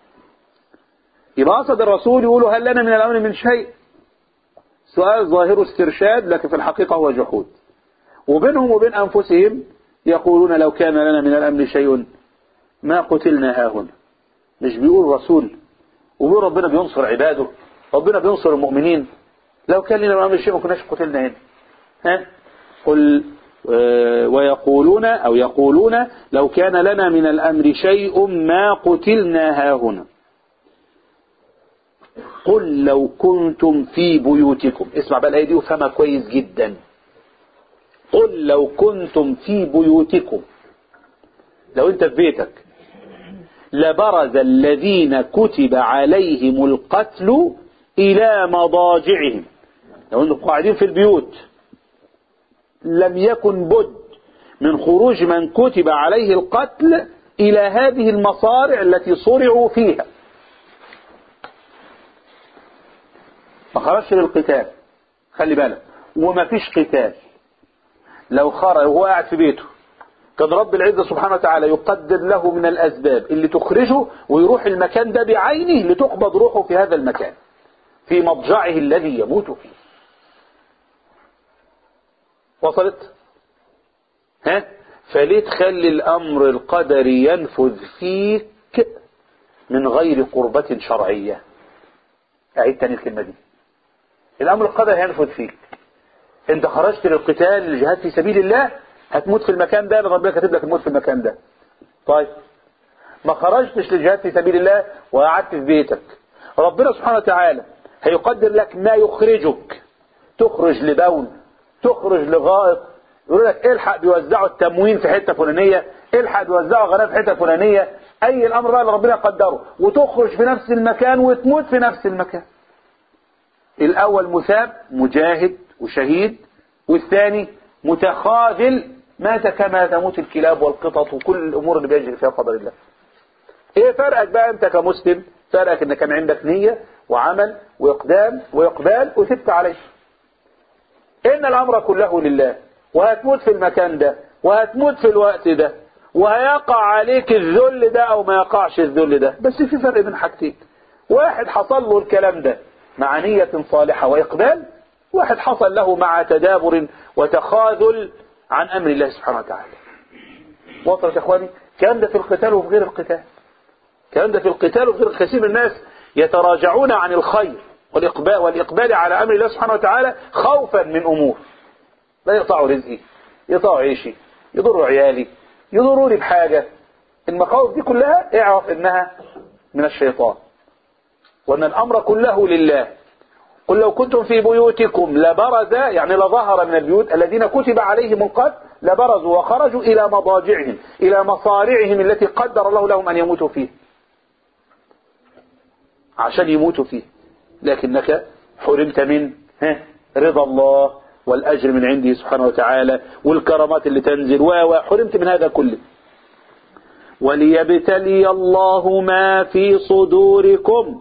يبقى قصد الرسول يقولوا هل لنا من الأمر من شيء سؤال ظاهره استرشاد لكن في الحقيقة هو جحود وبينهم وبين أنفسهم يقولون لو كان لنا من الأمر شيء ما قتلنا هاهنا مش بيقول رسول وبيقول ربنا بينصر عباده ربنا بينصر المؤمنين لو كان لنا من الأمر شيء ما كناش قتلنا هنا ها قل ويقولون أو يقولون لو كان لنا من الأمر شيء ما قتلنا هاهنا قل لو كنتم في بيوتكم اسمع بقى الآية دي وفهمها كويس جدا قل لو كنتم في بيوتكم لو انت في بيتك لبرز الذين كتب عليهم القتل إلى مضاجعهم لو انتم قاعدين في البيوت لم يكن بد من خروج من كتب عليه القتل إلى هذه المصارع التي صرعوا فيها ما خرجش للقتال خلي بالك وما فيش قتال لو خرج وهو قاعد في بيته كان رب العزة سبحانه وتعالى يقدر له من الأسباب اللي تخرجه ويروح المكان ده بعينه لتقبض روحه في هذا المكان في مضجعه الذي يموت فيه وصلت ها فليه تخلي الأمر القدري ينفذ فيك من غير قربة شرعية أعيد تاني الكلمة دي الأمر القدري هينفذ فيك انت خرجت للقتال للجهاد في سبيل الله هتموت في المكان ده ربنا كاتب لك الموت في المكان ده طيب ما خرجتش للجهاد في سبيل الله وقعدت في بيتك ربنا سبحانه وتعالى هيقدر لك ما يخرجك تخرج لبول تخرج لغائط يقول لك الحق بيوزعوا التموين في حته فلانيه الحق بيوزعوا غناء في حته فلانيه اي الامر بقى اللي ربنا يقدره وتخرج في نفس المكان وتموت في نفس المكان الاول مثاب مجاهد وشهيد والثاني متخاذل مات كما تموت الكلاب والقطط وكل الامور اللي بيجري فيها قدر الله ايه فرقك بقى انت كمسلم فرقك ان كان عندك نية وعمل واقدام واقبال وثبت عليه ان الامر كله لله وهتموت في المكان ده وهتموت في الوقت ده وهيقع عليك الذل ده او ما يقعش الذل ده بس في فرق بين حاجتين واحد حصل له الكلام ده مع نية صالحة واقبال واحد حصل له مع تدابر وتخاذل عن أمر الله سبحانه وتعالى وصلت يا إخواني كان ده في القتال وفي غير القتال كان ده في القتال وفي غير كثير من الناس يتراجعون عن الخير والإقبال, والإقبال على أمر الله سبحانه وتعالى خوفا من أمور لا يقطعوا رزقي يقطعوا عيشي يضروا عيالي يضروني بحاجة المخاوف دي كلها اعرف انها من الشيطان وان الامر كله لله قل لو كنتم في بيوتكم لبرز يعني لظهر من البيوت الذين كتب عليهم القتل لبرزوا وخرجوا الى مضاجعهم الى مصارعهم التي قدر الله لهم ان يموتوا فيه عشان يموتوا فيه لكنك حرمت من ها رضا الله والأجر من عنده سبحانه وتعالى والكرامات اللي تنزل وحرمت من هذا كله وليبتلي الله ما في صدوركم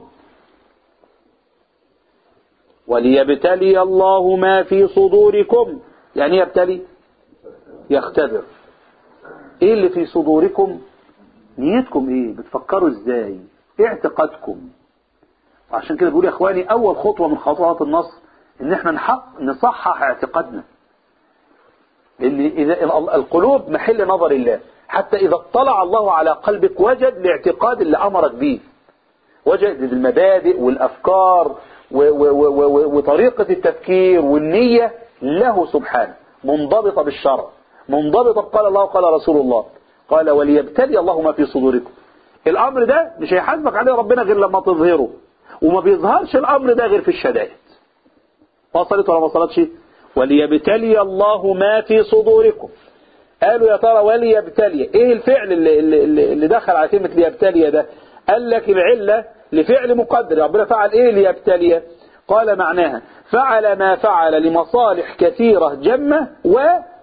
وليبتلي الله ما في صدوركم يعني يبتلي يختبر ايه اللي في صدوركم نيتكم ايه بتفكروا ازاي ايه اعتقادكم عشان كده بيقول يا اخواني اول خطوة من خطوات النصر ان احنا نحق نصحح اعتقادنا لان اذا القلوب محل نظر الله حتى اذا اطلع الله على قلبك وجد الاعتقاد اللي امرك به وجد المبادئ والافكار و و و وطريقة التفكير والنية له سبحانه منضبطة بالشرع منضبطة قال الله قال رسول الله قال وليبتلي الله ما في صدوركم الامر ده مش هيحاسبك عليه ربنا غير لما تظهره وما بيظهرش الامر ده غير في الشدائد وصلت ولا ما وصلتش وليبتلي الله ما في صدوركم قالوا يا ترى وليبتلي ايه الفعل اللي, اللي, اللي دخل على كلمة ليبتلي ده قال لك العلة لفعل مقدر ربنا فعل ايه ليبتلي قال معناها فعل ما فعل لمصالح كثيرة جمة و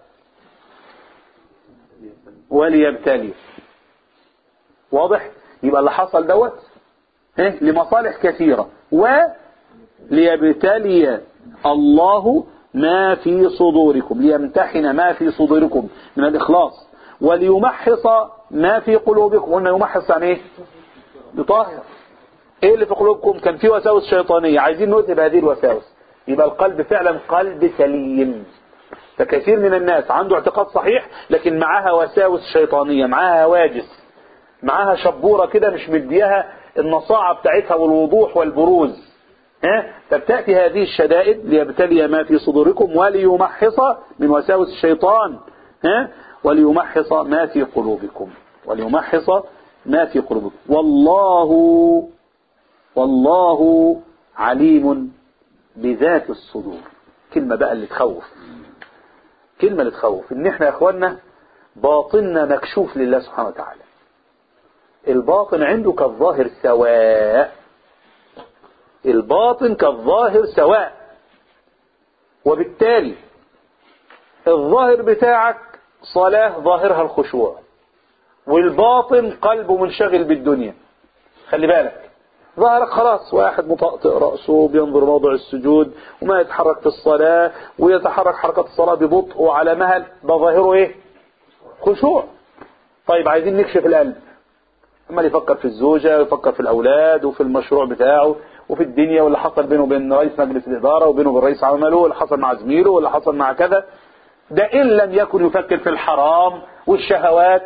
وليبتلي واضح يبقى اللي حصل دوت ايه لمصالح كثيرة وليبتلي الله ما في صدوركم ليمتحن ما في صدوركم من الإخلاص وليمحص ما في قلوبكم قلنا يمحص يعني ايه يطهر ايه اللي في قلوبكم كان في وساوس شيطانية عايزين نؤتي بهذه الوساوس يبقى القلب فعلا قلب سليم فكثير من الناس عنده اعتقاد صحيح لكن معاها وساوس شيطانية معاها هواجس معاها شبورة كده مش مديها النصاعة بتاعتها والوضوح والبروز ها فبتأتي هذه الشدائد ليبتلي ما في صدوركم وليمحص من وساوس الشيطان ها وليمحص ما في قلوبكم وليمحص ما في قلوبكم والله والله عليم بذات الصدور كلمة بقى اللي تخوف كلمة اللي تخوف ان احنا يا اخوانا باطننا مكشوف لله سبحانه وتعالى الباطن عنده كالظاهر سواء الباطن كالظاهر سواء وبالتالي الظاهر بتاعك صلاة ظاهرها الخشوع والباطن قلبه منشغل بالدنيا خلي بالك ظهرك خلاص واحد مطأطئ رأسه بينظر موضع السجود وما يتحرك في الصلاة ويتحرك حركة الصلاة ببطء وعلى مهل ده ظاهره ايه خشوع طيب عايزين نكشف القلب عمال يفكر في الزوجة ويفكر في الأولاد وفي المشروع بتاعه وفي الدنيا واللي حصل بينه وبين رئيس مجلس الإدارة وبينه وبين رئيس عمله واللي حصل مع زميله واللي حصل مع كذا ده إن لم يكن يفكر في الحرام والشهوات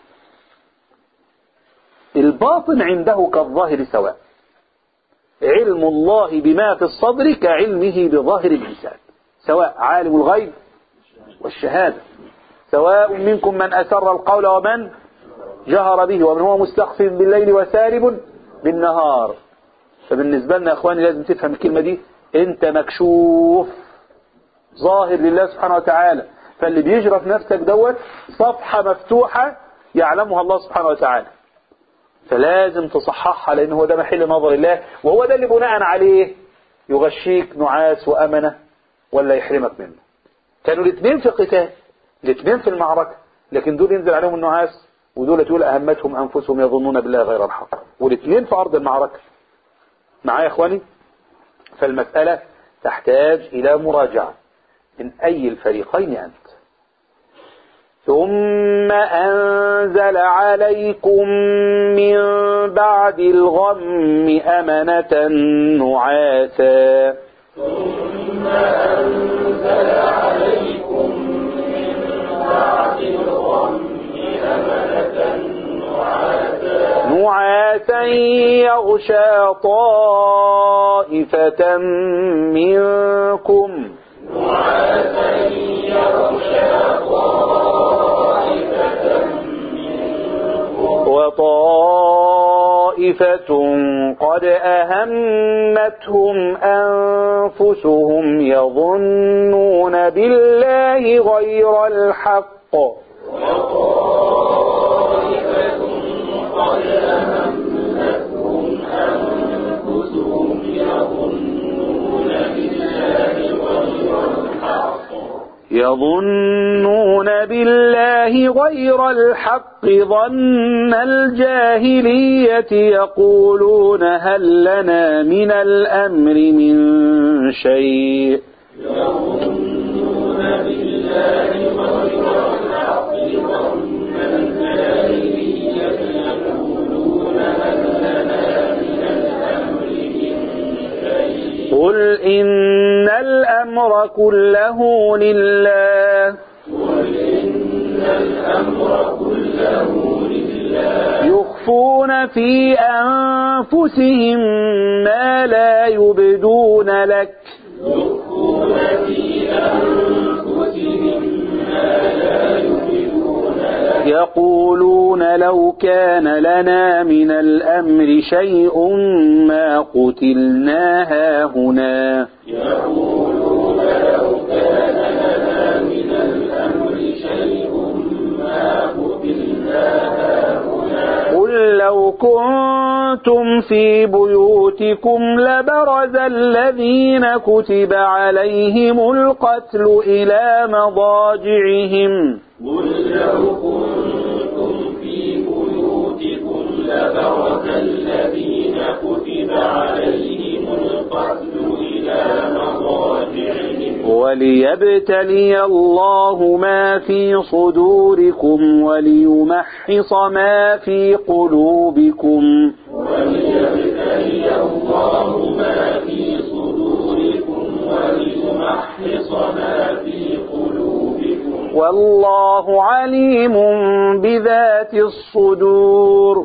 الباطن عنده كالظاهر سواء علم الله بما في الصدر كعلمه بظاهر الإنسان سواء عالم الغيب والشهادة سواء منكم من أسر القول ومن جهر به ومن هو مستخف بالليل وسارب بالنهار فبالنسبة لنا يا اخواني لازم تفهم الكلمة دي انت مكشوف ظاهر لله سبحانه وتعالى فاللي بيجرى في نفسك دوت صفحة مفتوحة يعلمها الله سبحانه وتعالى فلازم تصححها لان هو ده محل نظر الله وهو ده اللي بناء عليه يغشيك نعاس وأمنة ولا يحرمك منه كانوا الاثنين في قتال الاثنين في المعركة لكن دول ينزل عليهم النعاس ودول تقول أهمتهم أنفسهم يظنون بالله غير الحق والاثنين في أرض المعركة معايا يا إخواني فالمسألة تحتاج إلى مراجعة من أي الفريقين أنت ثم أنزل عليكم من بعد الغم أمنة نعاسا ثم أنزل عليكم من نعاسا يغشى طائفة منكم وطائفة قد أهمتهم أنفسهم يظنون بالله غير الحق يظنون بالله غير الحق ظن الجاهلية يقولون هل لنا من الأمر من شيء قل إن الأمر كله لله يخفون في أنفسهم ما لا يبدون لك يقولون لو كان لنا من الأمر شيء ما قتلنا هاهنا قل لو كنتم في بيوتكم لبرز الذين كتب عليهم القتل إلى مضاجعهم وليبتلي الله ما في صدوركم وليمحص ما في قلوبكم والله عليم بذات الصدور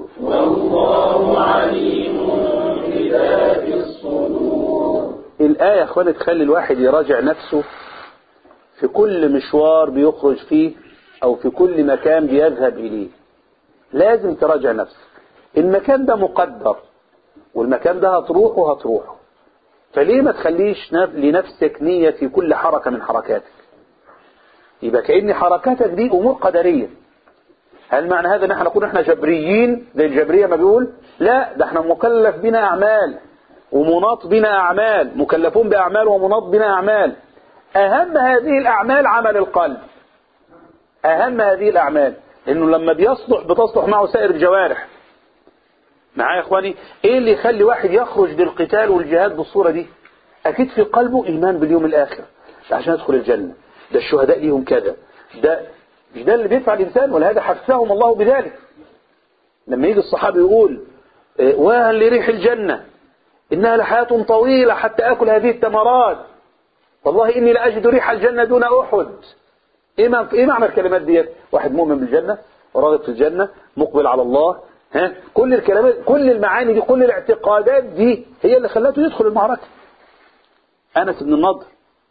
الآية يا أخواني تخلي الواحد يراجع نفسه في كل مشوار بيخرج فيه أو في كل مكان بيذهب إليه لازم تراجع نفسك المكان ده مقدر والمكان ده هتروحه هتروحه فليه ما تخليش نف- لنفسك نية في كل حركة من حركاتك يبقى كأن حركاتك دي أمور قدرية هل معنى هذا ان احنا نكون احنا جبريين زي الجبرية ما بيقول لا ده احنا مكلف بنا اعمال ومناط بنا اعمال مكلفون باعمال ومناط بنا اعمال اهم هذه الاعمال عمل القلب اهم هذه الاعمال انه لما بيصلح بتصلح معه سائر الجوارح معايا يا اخواني ايه اللي يخلي واحد يخرج للقتال والجهاد بالصورة دي اكيد في قلبه ايمان باليوم الاخر عشان يدخل الجنة ده الشهداء ليهم كذا ده مش ده اللي بيدفع الانسان ولهذا حثهم الله بذلك لما يجي الصحابي يقول إيه، وهل لريح الجنة إنها لحياة طويلة حتى أكل هذه التمرات والله إني لأجد ريح الجنة دون أحد إيه معنى, إيه معنى الكلمات ديت واحد مؤمن بالجنة وراغب في الجنة مقبل على الله ها كل الكلمات كل المعاني دي كل الاعتقادات دي هي اللي خلته يدخل المعركة أنس بن النضر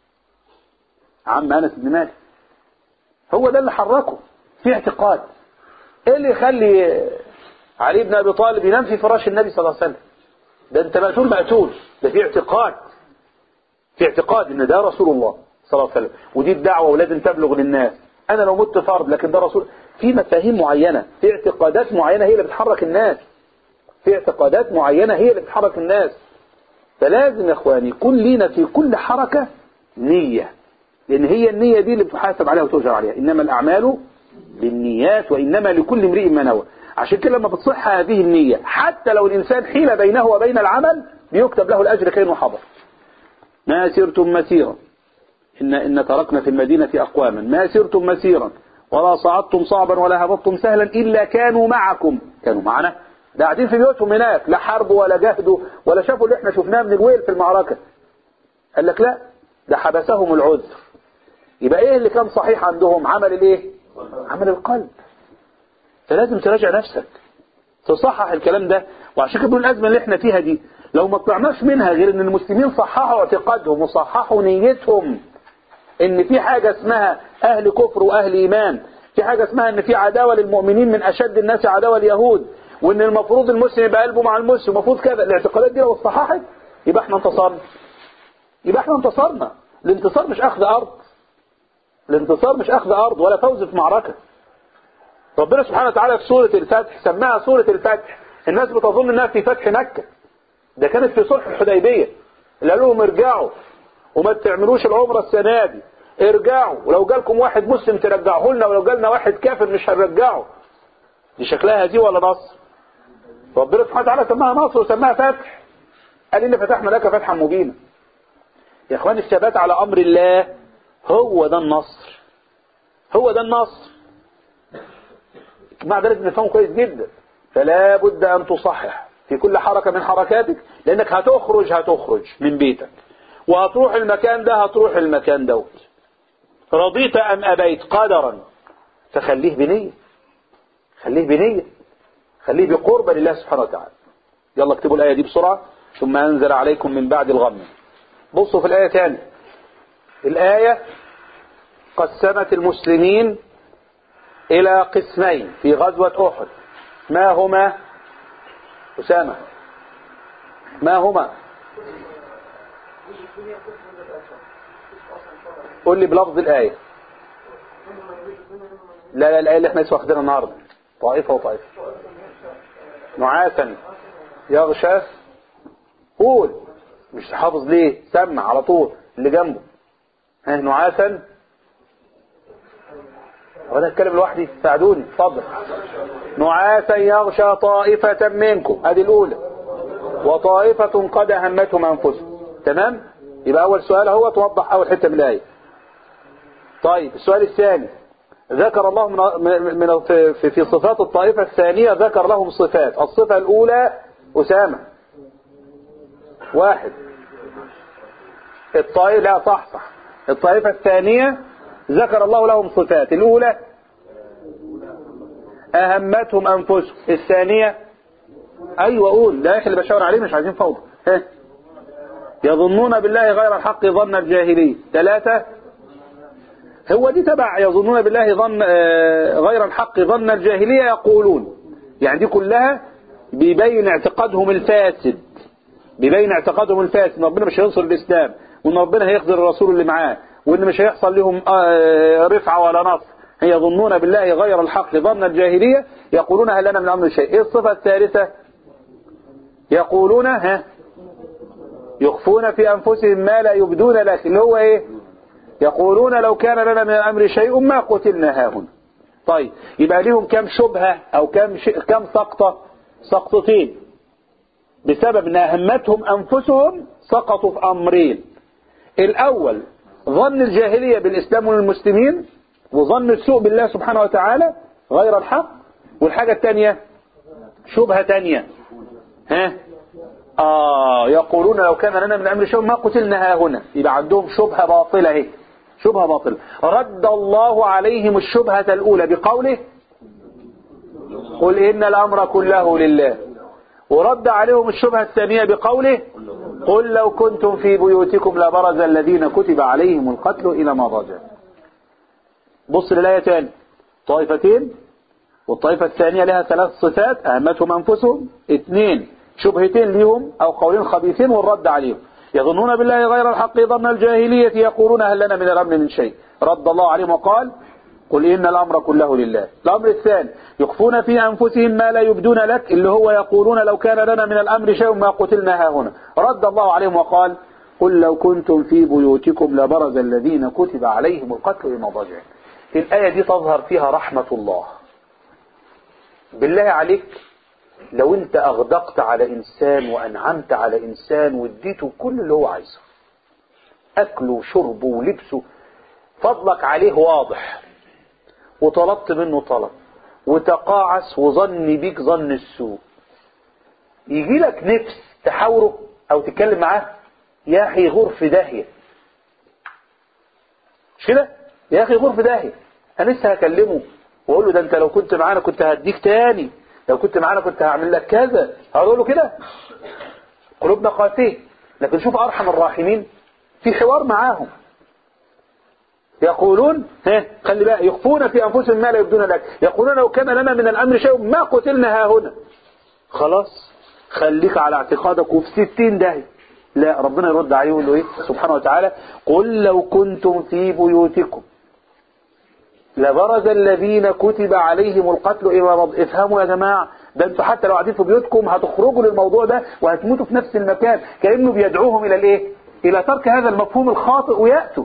عم أنس بن مالك هو ده اللي حركه في اعتقاد ايه اللي يخلي علي بن ابي طالب ينام في فراش النبي صلى الله عليه وسلم ده انت مقتول مقتول ده في اعتقاد في اعتقاد ان ده رسول الله صلى الله عليه وسلم ودي الدعوه ولازم تبلغ للناس انا لو مت فرض لكن ده رسول في مفاهيم معينه في اعتقادات معينه هي اللي بتحرك الناس في اعتقادات معينه هي اللي بتحرك الناس فلازم يا اخواني يكون لينا في كل حركه نيه لأن هي النية دي اللي بتحاسب عليها وتؤجر عليها إنما الأعمال بالنيات وإنما لكل امرئ ما نوى عشان كده لما بتصح هذه النية حتى لو الإنسان حيل بينه وبين العمل بيكتب له الأجر كأنه حضر ما سرتم مسيرا إن, إن تركنا في المدينة أقواما ما سرتم مسيرا ولا صعدتم صعبا ولا هبطتم سهلا إلا كانوا معكم كانوا معنا ده قاعدين في بيوتهم هناك لا حرب ولا جهد ولا شافوا اللي احنا شفناه من الويل في المعركة قال لك لا ده حبسهم العذر يبقى ايه اللي كان صحيح عندهم عمل الايه عمل القلب فلازم تراجع نفسك تصحح الكلام ده وعشان كده بنقول الازمه اللي احنا فيها دي لو ما طلعناش منها غير ان المسلمين صححوا اعتقادهم وصححوا نيتهم ان في حاجه اسمها اهل كفر واهل ايمان في حاجه اسمها ان في عداوه للمؤمنين من اشد الناس عداوه اليهود وان المفروض المسلم يبقى قلبه مع المسلم المفروض كذا الاعتقادات دي لو اصطححت يبقى احنا انتصرنا يبقى احنا انتصرنا الانتصار مش اخذ ارض الانتصار مش اخذ ارض ولا فوز في معركه ربنا سبحانه وتعالى في سورة الفتح سماها سورة الفتح الناس بتظن انها في فتح مكة ده كانت في صلح الحديبية اللي قالوا لهم ارجعوا وما تعملوش العمرة السنة دي ارجعوا ولو جالكم واحد مسلم ترجعوه لنا ولو جالنا واحد كافر مش هنرجعه دي شكلها دي ولا نصر ربنا سبحانه وتعالى سماها نصر وسماها فتح قال إن فتحنا لك فتحا مبينا يا اخوان الثبات على امر الله هو ده النصر هو ده النصر مع ذلك نفهمه كويس جدا فلا بد ان تصحح في كل حركة من حركاتك لانك هتخرج هتخرج من بيتك وهتروح المكان ده هتروح المكان دوت رضيت ام ابيت قدرا فخليه بنية خليه بنية خليه بقربة لله سبحانه وتعالى يلا اكتبوا الآية دي بسرعة ثم أنزل عليكم من بعد الغم بصوا في الآية تاني الآية قسمت المسلمين إلى قسمين في غزوة أحد ما هما أسامة ما هما قول لي بلفظ الآية لا لا الآية اللي احنا لسه واخدينها النهارده طائفة وطائفة نعاسا يغشى قول مش حافظ ليه سمع على طول اللي جنبه ها نعاسا وانا اتكلم لوحدي ساعدوني اتفضل نعاسا يغشى طائفة منكم ادي الاولى وطائفة قد همتهم انفسهم تمام يبقى اول سؤال هو توضح اول حتة من الايه طيب السؤال الثاني ذكر الله من من في في صفات الطائفة الثانية ذكر لهم صفات الصفة الأولى أسامة واحد الطائفة لا صح صح الطائفة الثانية ذكر الله لهم صفات الأولى أهمتهم أنفسهم الثانية أيوة أقول لا يا أخي اللي بشاور عليه مش عايزين فوضى ها يظنون بالله غير الحق ظن الجاهلية ثلاثة هو دي تبع يظنون بالله ظن غير الحق ظن الجاهلية يقولون يعني دي كلها بيبين اعتقادهم الفاسد بيبين اعتقادهم الفاسد ان ربنا مش هينصر الاسلام وان ربنا هيخذل الرسول اللي معاه وان مش هيحصل لهم رفعة ولا نصر يظنون بالله غير الحق ظن الجاهلية يقولون هل لنا من الامر شيء ايه الصفة الثالثة يقولون ها يخفون في انفسهم ما لا يبدون لك اللي هو ايه يقولون لو كان لنا من الأمر شيء ما قتلنا هاهنا طيب يبقى ليهم كم شبهة أو كم ش... كم سقطة سقطتين بسبب ان أهمتهم أنفسهم سقطوا في أمرين الأول ظن الجاهلية بالإسلام والمسلمين وظن السوء بالله سبحانه وتعالى غير الحق والحاجة الثانية شبهة ثانية ها آه يقولون لو كان لنا من الأمر شيء ما قتلنا هنا يبقى عندهم شبهة باطلة اهي شبهة باطلة رد الله عليهم الشبهة الأولى بقوله قل إن الأمر كله لله ورد عليهم الشبهة الثانية بقوله قل لو كنتم في بيوتكم لبرز الذين كتب عليهم القتل إلى مضاجع بص للآية تاني طائفتين والطائفة الثانية لها ثلاث صفات أهمتهم أنفسهم اثنين شبهتين لهم أو قولين خبيثين والرد عليهم يظنون بالله غير الحق ظن الجاهلية يقولون هل لنا من الأمر من شيء رد الله عليهم وقال قل إن الأمر كله لله الأمر الثاني يخفون في أنفسهم ما لا يبدون لك اللي هو يقولون لو كان لنا من الأمر شيء ما قتلنا هنا رد الله عليهم وقال قل لو كنتم في بيوتكم لبرز الذين كتب عليهم القتل إلى مضاجعهم في الآية دي تظهر فيها رحمة الله بالله عليك لو انت اغدقت على انسان وانعمت على انسان واديته كل اللي هو عايزه اكله وشربه ولبسه فضلك عليه واضح وطلبت منه طلب وتقاعس وظن بيك ظن السوء يجي لك نفس تحاوره او تتكلم معاه يا اخي غور في داهية مش كده يا اخي غور في داهية انا لسه هكلمه واقول له ده انت لو كنت معانا كنت هديك تاني لو كنت معانا كنت هعمل لك كذا هقول له كده قلوبنا قاسية لكن شوف ارحم الراحمين في حوار معاهم يقولون ها خلي بقى يخفون في انفسهم ما لا يبدون لك يقولون لو كان لنا من الامر شيء ما قتلنا ها هنا خلاص خليك على اعتقادك وفي ستين داهية لا ربنا يرد عليه ويقول له ايه سبحانه وتعالى قل لو كنتم في بيوتكم لبرز الذين كتب عليهم القتل الى رب افهموا يا جماعه ده انتوا حتى لو قاعدين في بيوتكم هتخرجوا للموضوع ده وهتموتوا في نفس المكان كانه بيدعوهم الى الايه الى ترك هذا المفهوم الخاطئ وياتوا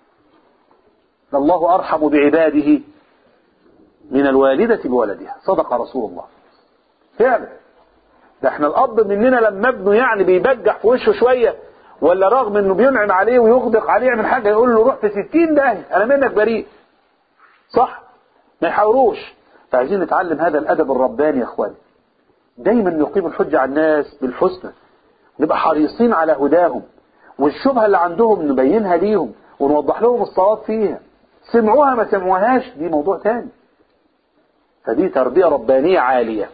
الله ارحم بعباده من الوالده بولدها صدق رسول الله فعلا ده احنا الاب مننا لما ابنه يعني بيبجح في وشه شويه ولا رغم انه بينعم عليه ويغدق عليه يعمل حاجه يقول له روح في 60 داهيه انا منك بريء صح ما يحاوروش فعايزين نتعلم هذا الادب الرباني يا اخواني دايما نقيم الحجه على الناس بالحسنى نبقى حريصين على هداهم والشبهه اللي عندهم نبينها ليهم ونوضح لهم الصواب فيها سمعوها ما سمعوهاش دي موضوع تاني فدي تربيه ربانيه عاليه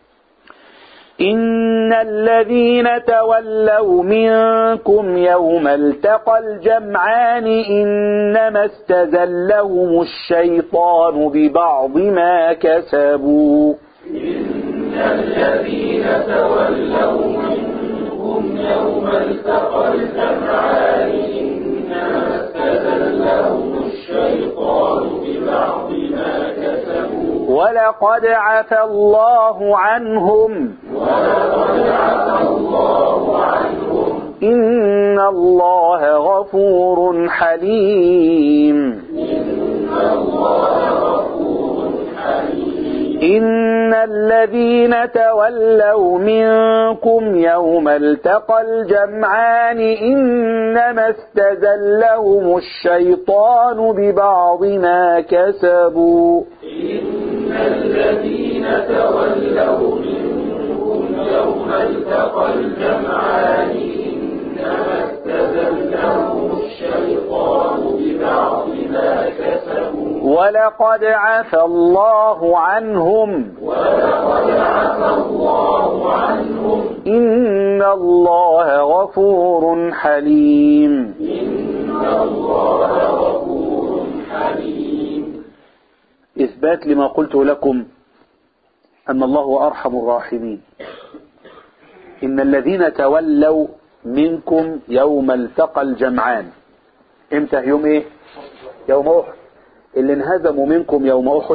إن الذين تولوا منكم يوم التقى الجمعان إنما استزلهم الشيطان ببعض ما كسبوا إن الذين تولوا منكم يوم التقى الجمعان إنما استزلهم الشيطان ببعض ما كسبوا ولقد عفى الله عنهم ولقد عفى الله عنهم إن الله غفور حليم إن الله غفور حليم إن الذين تولوا منكم يوم التقى الجمعان إنما استزلهم الشيطان ببعض ما كسبوا إن الذين تولوا منكم يوم التقى الجمعان إنما استزلهم الشيطان ببعض ما كسبوا ولقد عفى الله عنهم ولقد عفى الله عنهم إن الله غفور حليم إن الله غفور حليم إثبات لما قلت لكم أن الله هو أرحم الراحمين إن الذين تولوا منكم يوم التقى الجمعان امتى يوم ايه يوم احد اللي انهزموا منكم يوم احد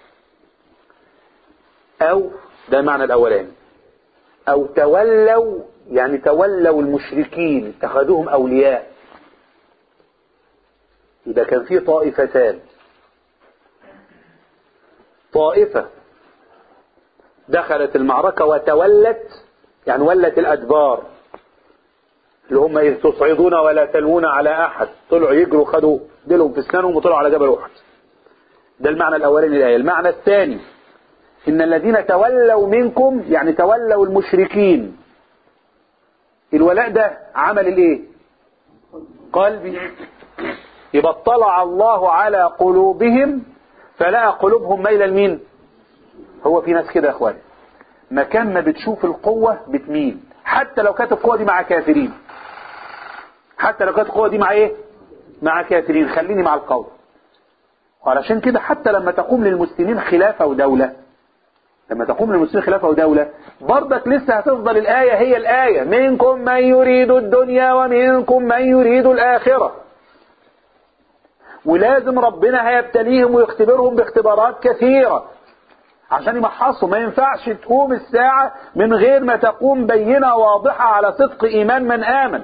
او ده المعنى الاولاني او تولوا يعني تولوا المشركين اتخذوهم اولياء يبقى كان في طائفتان طائفة دخلت المعركة وتولت يعني ولت الأدبار اللي هم إذ تصعدون ولا تلوون على أحد طلعوا يجروا خدوا ديلهم في اسنانهم وطلعوا على جبل أحد ده المعنى الأولاني للآية المعنى الثاني إن الذين تولوا منكم يعني تولوا المشركين الولاء ده عمل الايه قلبي يبقى اطلع الله على قلوبهم فلقى قلوبهم ميلة لمين هو في ناس كده يا اخواني مكان ما بتشوف القوة بتميل حتى لو كانت القوة دي مع كافرين حتى لو كانت القوة دي مع ايه مع كافرين خليني مع القوة وعلشان كده حتى لما تقوم للمسلمين خلافة ودولة لما تقوم للمسلمين خلافة ودولة برضك لسه هتفضل الآية هي الآية منكم من يريد الدنيا ومنكم من يريد الآخرة ولازم ربنا هيبتليهم ويختبرهم باختبارات كثيرة عشان يمحصوا ما ينفعش تقوم الساعة من غير ما تقوم بينة واضحة على صدق إيمان من آمن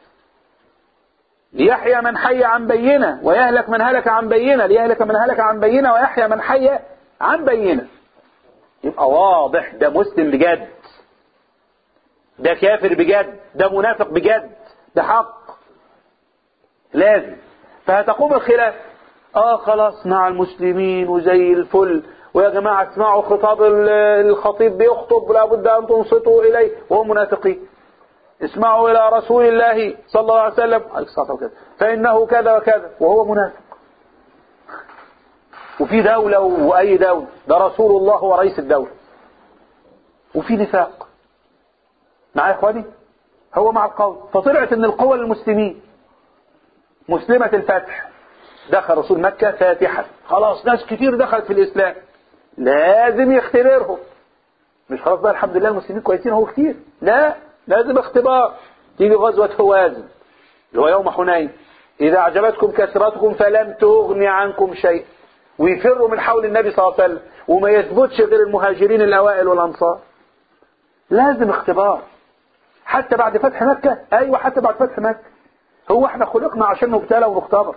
ليحيى من حي عن بينة ويهلك من هلك عن بينة ليهلك من هلك عن بينة ويحيى من حي عن بينة يبقى واضح ده مسلم بجد ده كافر بجد ده منافق بجد ده حق لازم فهتقوم الخلاف اه خلاص مع المسلمين وزي الفل ويا جماعة اسمعوا خطاب الخطيب بيخطب لابد ان تنصتوا اليه وهم منافقين اسمعوا الى رسول الله صلى الله عليه وسلم فانه كذا وكذا وهو منافق وفي دولة وأي دولة ده رسول الله هو رئيس الدولة وفي نفاق معايا يا إخواني هو مع القوم فطلعت ان القوة للمسلمين مسلمة الفتح دخل رسول مكة فاتحا خلاص ناس كتير دخلت في الإسلام لازم يختبرهم مش خلاص بقى الحمد لله المسلمين كويسين هو كتير لا لازم اختبار تيجي غزوة هوازن اللي هو يوم حنين إذا أعجبتكم كثرتكم فلم تغني عنكم شيء ويفروا من حول النبي صلى الله عليه وسلم وما يثبتش غير المهاجرين الأوائل والأنصار لازم اختبار حتى بعد فتح مكة أيوة حتى بعد فتح مكة هو احنا خلقنا عشان نبتلى ونختبر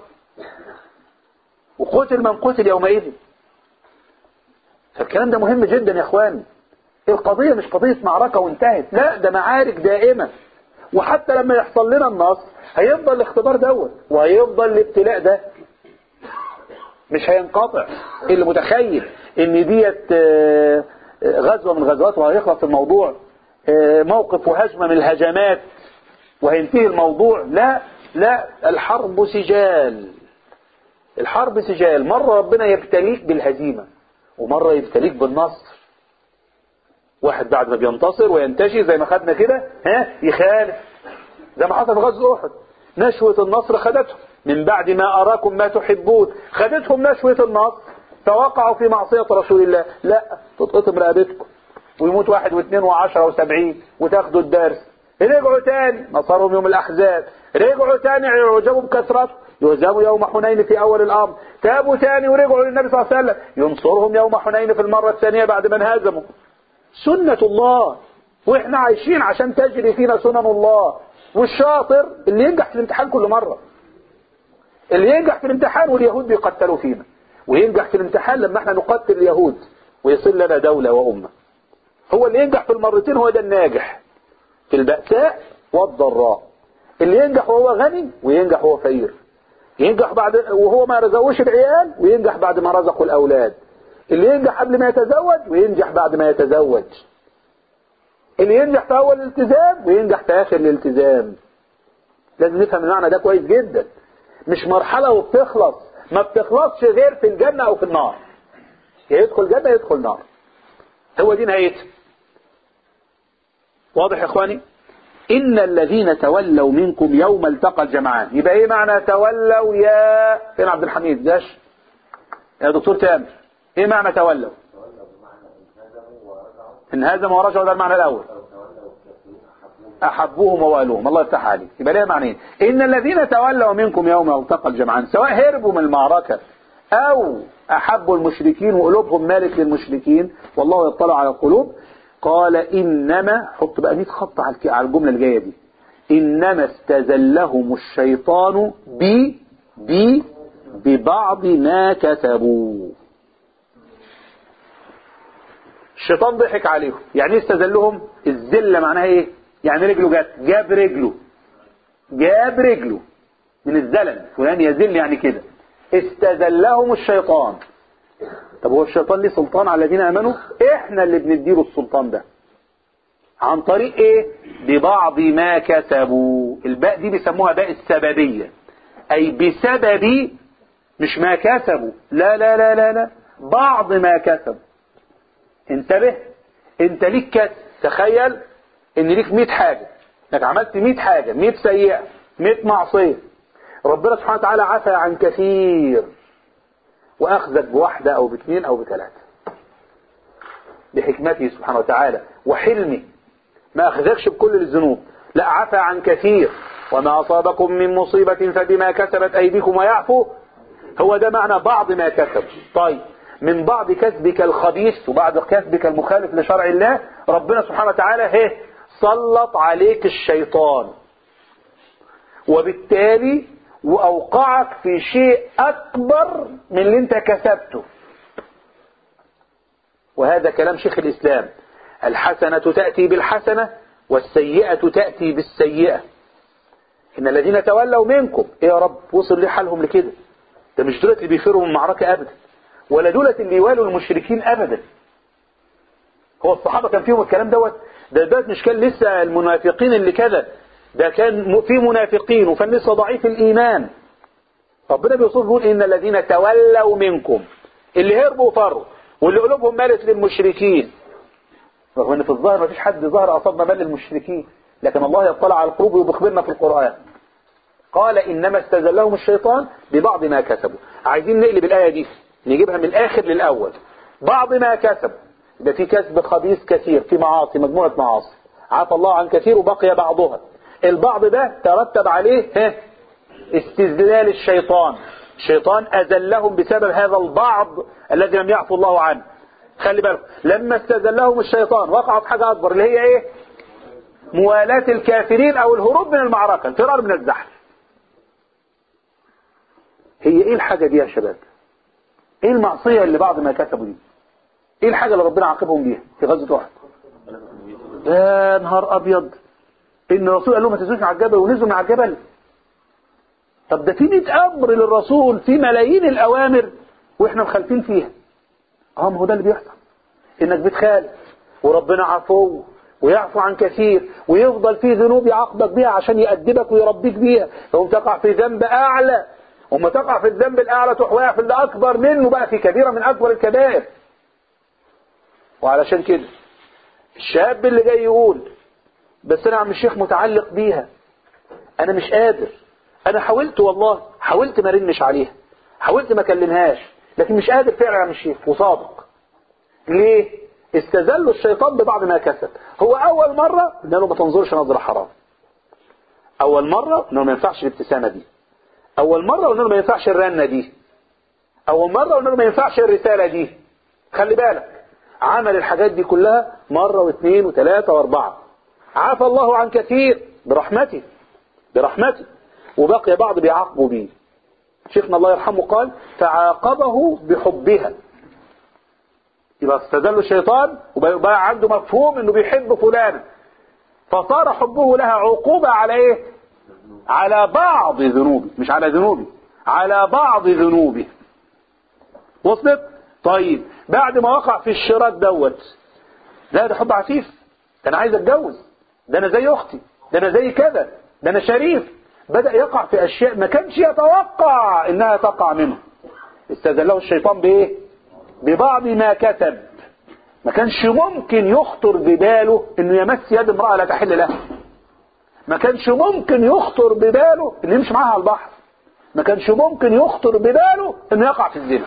وقتل من قتل يومئذ فالكلام ده مهم جدا يا اخواني القضية مش قضية معركة وانتهت لا ده معارك دائمة وحتى لما يحصل لنا النصر هيفضل الاختبار دوت وهيفضل الابتلاء ده مش هينقطع اللي متخيل ان ديت آه، آه، غزوة من غزوات وهيخلص الموضوع آه، موقف وهجمة من الهجمات وهينتهي الموضوع لا لا الحرب سجال الحرب سجال مرة ربنا يبتليك بالهزيمة ومرة يبتليك بالنصر واحد بعد ما بينتصر وينتشي زي ما خدنا كده ها يخالف زي ما حصل في غزوة أحد نشوة النصر خدتهم من بعد ما أراكم ما تحبون خدتهم نشوة النصر فوقعوا في معصية رسول الله لا تتقطم رقبتكم ويموت واحد واثنين وعشرة وسبعين وتاخدوا الدرس رجعوا تاني نصرهم يوم الأحزاب رجعوا تاني يعجبوا بكثرته يهزموا يوم حنين في أول الأمر تابوا تاني ورجعوا للنبي صلى الله عليه وسلم ينصرهم يوم حنين في المرة الثانية بعد ما انهزموا سنة الله واحنا عايشين عشان تجري فينا سنن الله والشاطر اللي ينجح في الامتحان كل مرة اللي ينجح في الامتحان واليهود بيقتلوا فينا وينجح في الامتحان لما احنا نقتل اليهود ويصل لنا دولة وأمة هو اللي ينجح في المرتين هو ده الناجح في البأساء والضراء اللي ينجح وهو غني وينجح وهو فقير ينجح بعد وهو ما رزقوش العيال وينجح بعد ما رزقوا الأولاد اللي ينجح قبل ما يتزوج وينجح بعد ما يتزوج اللي ينجح في أول الالتزام وينجح في آخر الالتزام لازم نفهم المعنى ده كويس جدا مش مرحلة وبتخلص ما بتخلصش غير في الجنة أو في النار يا يدخل جنة يا يدخل نار هو دي نهايتها واضح يا اخواني ان الذين تولوا منكم يوم التقى الجمعان يبقى ايه معنى تولوا يا فين عبد الحميد داش يا دكتور تامر ايه معنى تولوا انهزموا ورجعوا ده المعنى الاول احبوهم ووالوهم الله يفتح عليك يبقى ليه معنيين ان الذين تولوا منكم يوم التقى الجمعان سواء هربوا من المعركه او احبوا المشركين وقلوبهم مالك للمشركين والله يطلع على القلوب قال إنما حط بقى 100 خط على الك- على الجملة الجاية دي إنما استزلهم الشيطان ب ب ببعض ما كسبوا الشيطان ضحك عليهم يعني ايه استزلهم الذله معناها ايه يعني رجله جت جاب رجله جاب رجله من الزلل فلان يذل يعني كده استزلهم الشيطان طب هو الشيطان ليه سلطان على الذين امنوا احنا اللي بنديله السلطان ده عن طريق ايه ببعض ما كسبوا الباء دي بيسموها باء السببية اي بسبب مش ما كسبوا لا لا لا لا لا بعض ما كسبوا انتبه انت ليك كسب تخيل ان ليك 100 حاجة انك عملت 100 حاجة 100 سيئة 100 معصية ربنا سبحانه وتعالى عفى عن كثير واخذك بواحدة او باثنين او بثلاثة بحكمته سبحانه وتعالى وحلمه ما اخذكش بكل الذنوب لا عفى عن كثير وما اصابكم من مصيبة فبما كسبت ايديكم ويعفو هو ده معنى بعض ما كسب طيب من بعض كسبك الخبيث وبعد كسبك المخالف لشرع الله ربنا سبحانه وتعالى هي سلط عليك الشيطان وبالتالي وأوقعك في شيء أكبر من اللي أنت كسبته وهذا كلام شيخ الإسلام الحسنة تأتي بالحسنة والسيئة تأتي بالسيئة إن الذين تولوا منكم إيه يا رب وصل ليه حالهم لكده ده مش دولت اللي بيفروا من المعركة أبدا ولا دولت اللي يوالوا المشركين أبدا هو الصحابة كان فيهم الكلام دوت ده دوت مش كان لسه المنافقين اللي كذا ده كان في منافقين وكان لسه ضعيف الإيمان ربنا بيوصف بيقول إن الذين تولوا منكم اللي هربوا وفروا واللي قلوبهم مالت للمشركين رغم ان في الظاهر ما فيش حد ظهر اصاب مال للمشركين لكن الله يطلع على القلوب وبيخبرنا في القرآن قال انما استزلهم الشيطان ببعض ما كسبوا عايزين نقلب الآية دي نجيبها من الآخر للأول بعض ما كسبوا ده في كسب خبيث كثير في معاصي مجموعة معاصي عفى الله عن كثير وبقي بعضها البعض ده ترتب عليه ها استذلال الشيطان الشيطان أذلهم بسبب هذا البعض الذي لم يعفو الله عنه خلي بالك لما استذلهم الشيطان وقعوا في حاجة أكبر اللي هي إيه موالاة الكافرين أو الهروب من المعركة الفرار من الزحف هي إيه الحاجة دي يا شباب إيه المعصية اللي بعض ما كسبوا دي إيه الحاجة اللي ربنا عاقبهم بيها في غزوة أحد يا نهار أبيض إن الرسول قال لهم ما تنزلوش من على الجبل ونزلوا من على الجبل طب ده في 100 امر للرسول في ملايين الاوامر واحنا مخالفين فيها اه ما هو ده اللي بيحصل انك بتخالف وربنا عفو ويعفو عن كثير ويفضل في ذنوب يعاقبك بيها عشان يأدبك ويربيك بيها فهم تقع في ذنب اعلى وما تقع في الذنب الاعلى تروح واقع في اللي اكبر منه بقى في كبيره من اكبر الكبائر وعلشان كده الشاب اللي جاي يقول بس انا عم الشيخ متعلق بيها انا مش قادر انا حاولت والله حاولت ما رنش عليها حاولت ما اكلمهاش لكن مش قادر فعلا يا عم الشيخ وصادق ليه استذلوا الشيطان ببعض ما كسب هو اول مرة قلنا له ما تنظرش نظرة حرام اول مرة قلنا له ما ينفعش الابتسامة دي اول مرة قلنا له ما ينفعش الرنة دي اول مرة قلنا له ما ينفعش الرسالة دي خلي بالك عمل الحاجات دي كلها مرة واثنين وثلاثة واربعة عفى الله عن كثير برحمته برحمته وبقي بعض بيعاقبوا بيه شيخنا الله يرحمه قال فعاقبه بحبها يبقى استدل الشيطان وبقى عنده مفهوم انه بيحب فلانا فصار حبه لها عقوبة على ايه على بعض ذنوبه مش على ذنوبه على بعض ذنوبه وصلت طيب بعد ما وقع في الشراك دوت لا ده حب عفيف ده انا عايز اتجوز ده انا زي اختي ده انا زي كذا ده انا شريف بدأ يقع في أشياء ما كانش يتوقع إنها تقع منه استذله الشيطان بإيه ببعض ما كتب ما كانش ممكن يخطر بباله إنه يمس يد امرأة لا تحل له ما كانش ممكن يخطر بباله إنه يمشي معاها على البحر ما كانش ممكن يخطر بباله إنه يقع في الزنا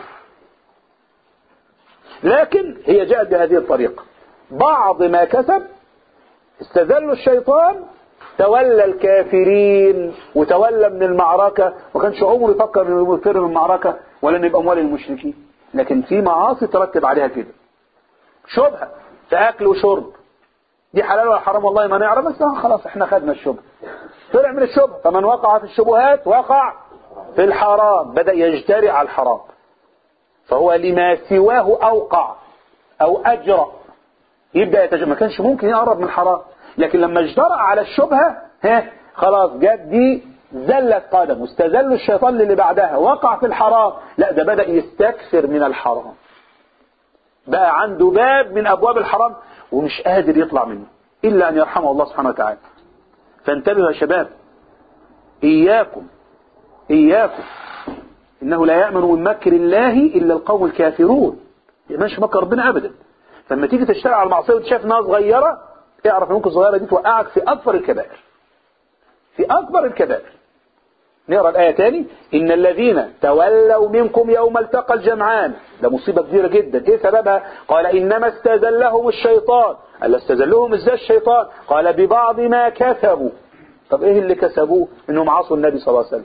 لكن هي جاءت بهذه الطريقة بعض ما كسب استذل الشيطان تولى الكافرين وتولى من المعركة ما كانش عمره يفكر انه يفر من المعركة ولا انه يبقى اموال المشركين لكن في معاصي ترتب عليها كده شبهة في اكل وشرب دي حلال ولا حرام والله ما نعرف بس خلاص احنا خدنا الشبهة طلع من الشبهة فمن وقع في الشبهات وقع في الحرام بدأ يجترئ على الحرام فهو لما سواه اوقع او اجرأ يبدأ يتج... ما كانش ممكن يقرب من الحرام لكن لما اجترأ على الشبهة ها خلاص جت دي زلت قدم واستزل الشيطان اللي بعدها وقع في الحرام لا ده بدأ يستكثر من الحرام بقى عنده باب من أبواب الحرام ومش قادر يطلع منه إلا أن يرحمه الله سبحانه وتعالى فانتبهوا يا شباب إياكم إياكم إنه لا يأمن من مكر الله إلا القوم الكافرون يأمنش مكر ربنا أبدا فلما تيجي تشتغل على المعصية وتشاف انها صغيرة اعرف ممكن الصغيرة دي توقعك في أكبر الكبائر في أكبر الكبائر نقرأ الآية تاني إن الذين تولوا منكم يوم التقى الجمعان ده مصيبة كبيرة جدا إيه سببها قال إنما استزلهم الشيطان قال استزلهم إزاي الشيطان قال ببعض ما كسبوا طب إيه اللي كسبوه إنهم عصوا النبي صلى الله عليه وسلم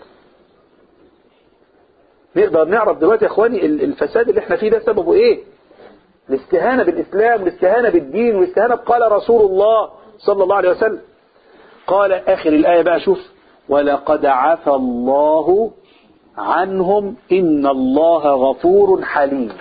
نقدر نعرف دلوقتي يا إخواني الفساد اللي احنا فيه ده سببه إيه الاستهانة بالإسلام والاستهانة بالدين والاستهانة بقال رسول الله صلى الله عليه وسلم قال آخر الآية بقى شوف ولقد عفى الله عنهم إن الله غفور حليم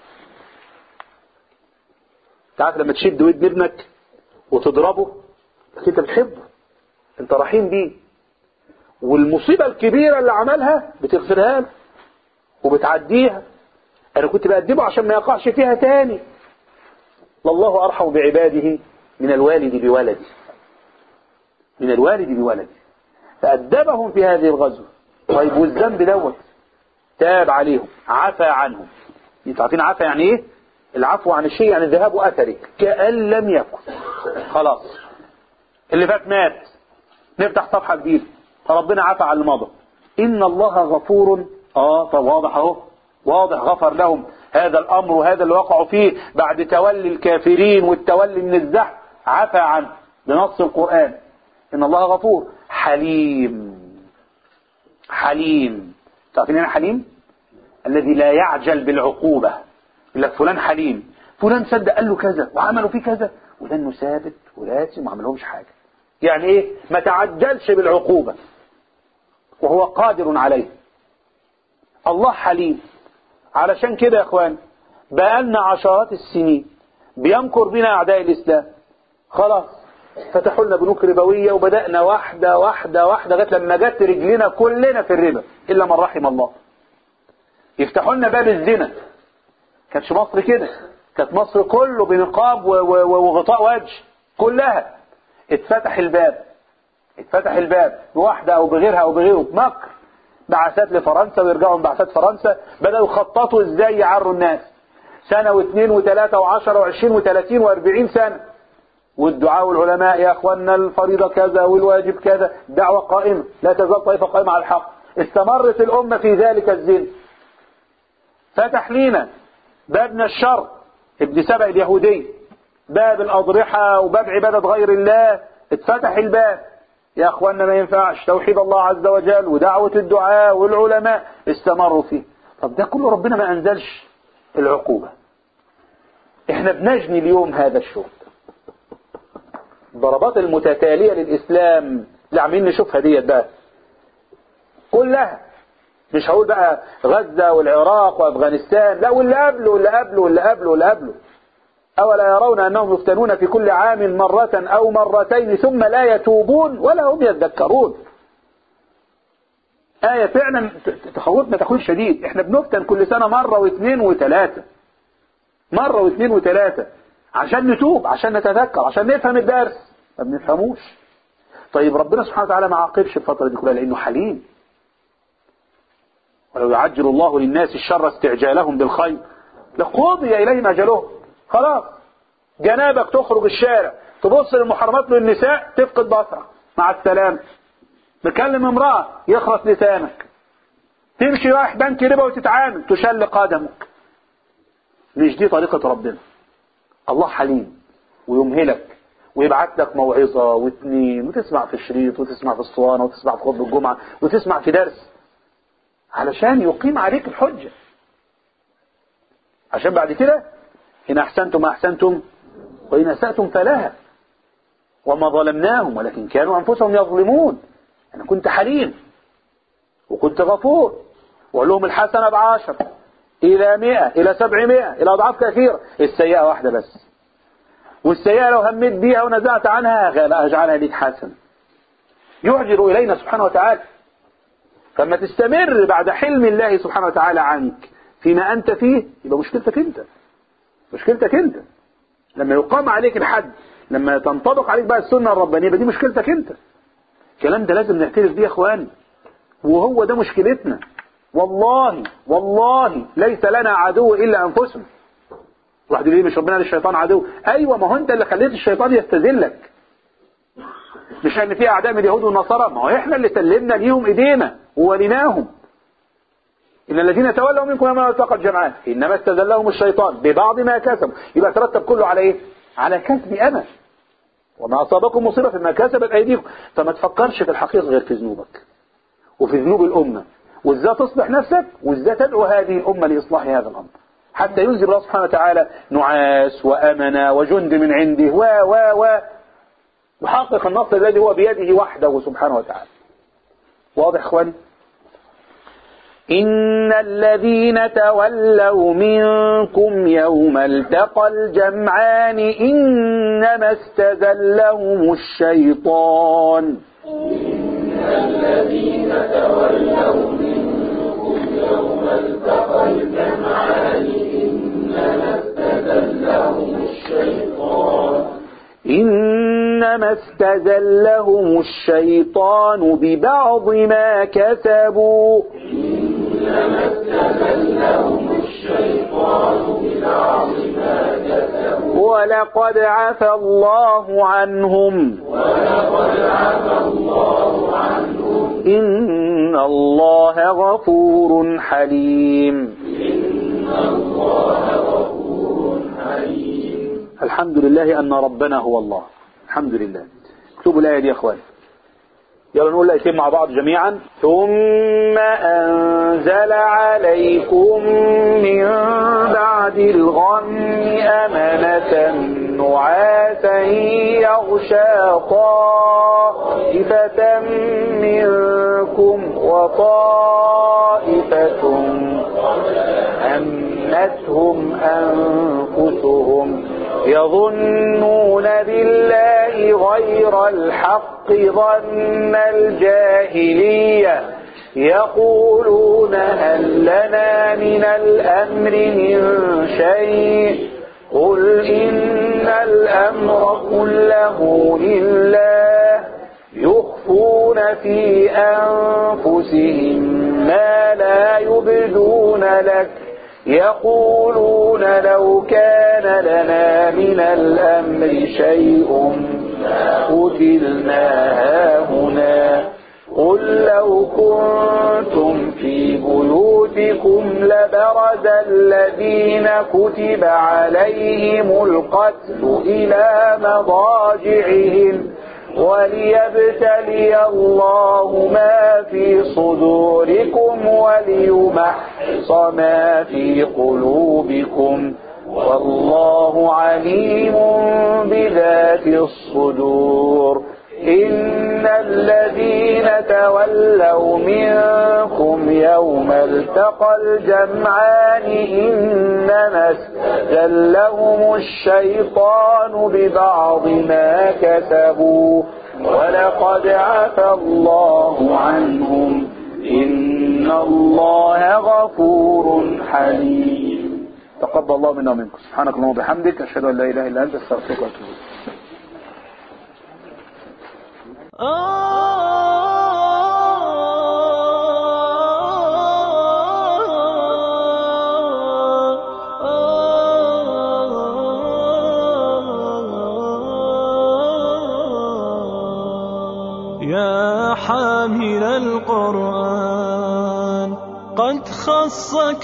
تعرف لما تشد ودن ابنك وتضربه انت بتحبه انت رحيم بيه والمصيبة الكبيرة اللي عملها بتغفرها له وبتعديها انا كنت بأدبه عشان ما يقعش فيها تاني والله ارحم بعباده من الوالد بولده من الوالد بولده فأدبهم في هذه الغزوة طيب والذنب دوت تاب عليهم عفى عنهم انتوا عارفين عفا يعني ايه العفو عن الشيء يعني ذهاب اثره كأن لم يكن خلاص اللي فات مات نفتح صفحة جديدة فربنا عفى على الماضي إن الله غفور آه طب واضح أهو واضح غفر لهم هذا الأمر وهذا اللي وقعوا فيه بعد تولي الكافرين والتولي من الزحف عفى عنه بنص القرآن إن الله غفور حليم حليم تعرفين يعني حليم الذي لا يعجل بالعقوبة يقول لك فلان حليم فلان صدق قال له كذا وعملوا فيه كذا وده انه ثابت ولازم ما عملهمش حاجة يعني ايه ما تعجلش بالعقوبة وهو قادر عليه الله حليم علشان كده يا اخوان بقالنا عشرات السنين بيمكر بنا اعداء الاسلام خلاص فتحوا لنا بنوك ربوية وبدأنا واحدة واحدة واحدة لغايه لما جت رجلنا كلنا في الربا إلا من رحم الله يفتحوا لنا باب الزنا كانتش مصر كده كانت مصر كله بنقاب و- و- وغطاء وجه كلها اتفتح الباب اتفتح الباب بواحدة أو بغيرها أو بغيره مكر بعثات لفرنسا ويرجعوا من بعثات فرنسا بدأوا يخططوا ازاي يعروا الناس سنة واثنين وثلاثة وعشرة وعشرين وثلاثين واربعين سنة والدعاء والعلماء يا اخوانا الفريضة كذا والواجب كذا دعوة قائمة لا تزال طائفة قائمة على الحق استمرت الأمة في ذلك الزين فتح لينا بابنا الشر ابن سبع اليهودي باب الأضرحة وباب عبادة غير الله اتفتح الباب يا اخوانا ما ينفعش توحيد الله عز وجل ودعوة الدعاء والعلماء استمروا فيه طب ده كله ربنا ما انزلش العقوبة احنا بنجني اليوم هذا الشغل الضربات المتتالية للإسلام اللي عاملين نشوفها ديت بقى كلها مش هقول بقى غزة والعراق وأفغانستان لا واللي قبله واللي قبله واللي قبله واللي قبله أولا يرون أنهم يفتنون في كل عام مرة أو مرتين ثم لا يتوبون ولا هم يذكرون آية فعلا تخوفنا تخويف شديد احنا بنفتن كل سنة مرة واثنين وثلاثة مرة واثنين وثلاثة عشان نتوب عشان نتذكر عشان نفهم الدرس ما بنفهموش طيب ربنا سبحانه وتعالى ما عاقبش الفترة دي كلها لأنه حليم ولو يعجل الله للناس الشر استعجالهم بالخير لقضي إليهم أجلهم خلاص جنابك تخرج الشارع تبص للمحرمات للنساء تفقد بصرك مع السلامة بكلم امرأة يخرس لسانك تمشي رايح بنك ربا وتتعامل تشل قدمك مش دي طريقة ربنا الله حليم ويمهلك ويبعت لك موعظة واثنين وتسمع في الشريط وتسمع في الصوانة وتسمع في خطبة الجمعة وتسمع في درس علشان يقيم عليك الحجة عشان بعد كده إن أحسنتم أحسنتم وإن أسأتم فلها وما ظلمناهم ولكن كانوا أنفسهم يظلمون أنا كنت حليم وكنت غفور وأقول لهم الحسنة بعشر إلى مئة إلى سبعمائة إلى أضعاف كثيرة السيئة واحدة بس والسيئة لو هميت بيها ونزعت عنها أجعلها لك حسنة يعجر إلينا سبحانه وتعالى فلما تستمر بعد حلم الله سبحانه وتعالى عنك فيما أنت فيه يبقى مشكلتك أنت مشكلتك أنت لما يقام عليك الحد لما تنطبق عليك بقى السنة الربانية يبقى دي مشكلتك أنت الكلام ده لازم نعترف بيه يا اخواني وهو ده مشكلتنا والله والله ليس لنا عدو إلا أنفسنا واحد يقول لي مش ربنا للشيطان عدو أيوة ما هو أنت اللي خليت الشيطان يستذلك مش ان في اعداء من اليهود والنصارى ما هو احنا اللي سلمنا ليهم ايدينا ووليناهم ان الذين تولوا منكم ما التقى الجمعان انما استذلهم الشيطان ببعض ما كسبوا يبقى ترتب كله على ايه على كسبي انا وما اصابكم مصيبه فيما كسبت ايديكم فما تفكرش في الحقيقه غير في ذنوبك وفي ذنوب الامه وازاي تصلح نفسك وازاي تدعو هذه الامه لاصلاح هذا الامر حتى ينزل الله سبحانه وتعالى نعاس وامنا وجند من عنده و و و يحقق النصر الذي هو بيده وحده سبحانه وتعالى واضح اخواني إن الذين تولوا منكم يوم التقى الجمعان إنما استزلهم الشيطان إن الذين تولوا منكم يوم التقى الجمعان إنما استزلهم الشيطان إنما استزلهم الشيطان ببعض ما كسبوا إنما استزلهم الشيطان ولقد عفى الله عنهم ولقد عفى الله عنهم إن الله غفور حليم إن الله غفور حليم الحمد لله أن ربنا هو الله الحمد لله اكتبوا الآية دي يا أخوان يلا نقول الآيتين مع بعض جميعا ثم أنزل عليكم من بعد الغم أمنة نعاسا يغشى طائفة منكم وطائفة أمنتهم أنفسهم يظنون بالله غير الحق ظن الجاهلية يقولون هل لنا من الأمر من شيء قل إن الأمر كله لله يخفون في أنفسهم ما لا يبدون لك يقولون لو كان لنا من الأمر شيء قتلنا هاهنا قل لو كنتم في بيوتكم لبرز الذين كتب عليهم القتل إلى مضاجعهم وليبتلي الله ما في صدوركم وليمحص ما في قلوبكم والله عليم بذات الصدور إن الذين تولوا منكم يوم التقى الجمعان إنما استزلهم الشيطان ببعض ما كسبوا ولقد عفى الله عنهم إن الله غفور حليم تقبل الله منا ومنكم سبحانك اللهم وبحمدك أشهد أن لا إله إلا أنت أستغفرك وأتوب إليك يا حامل القرآن قد خصك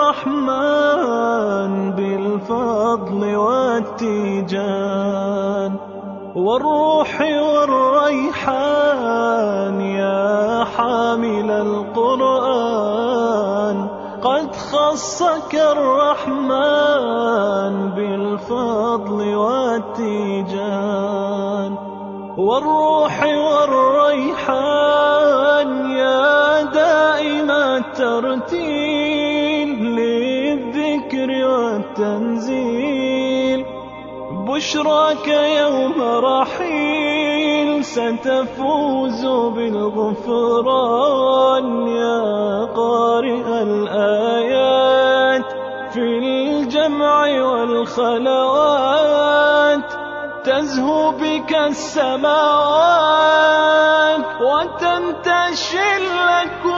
الرحمن بالفضل والتيجان والروح والريحان يا حامل القرآن قد خصك الرحمن بالفضل والتيجان والروح والريحان يا دائم الترتيل للذكر والتنزيل بشراك يوم رحيل ستفوز بالغفران يا قارئ الآيات في الجمع والخلوات تزهو بك السماوات وتنتشي الأكوان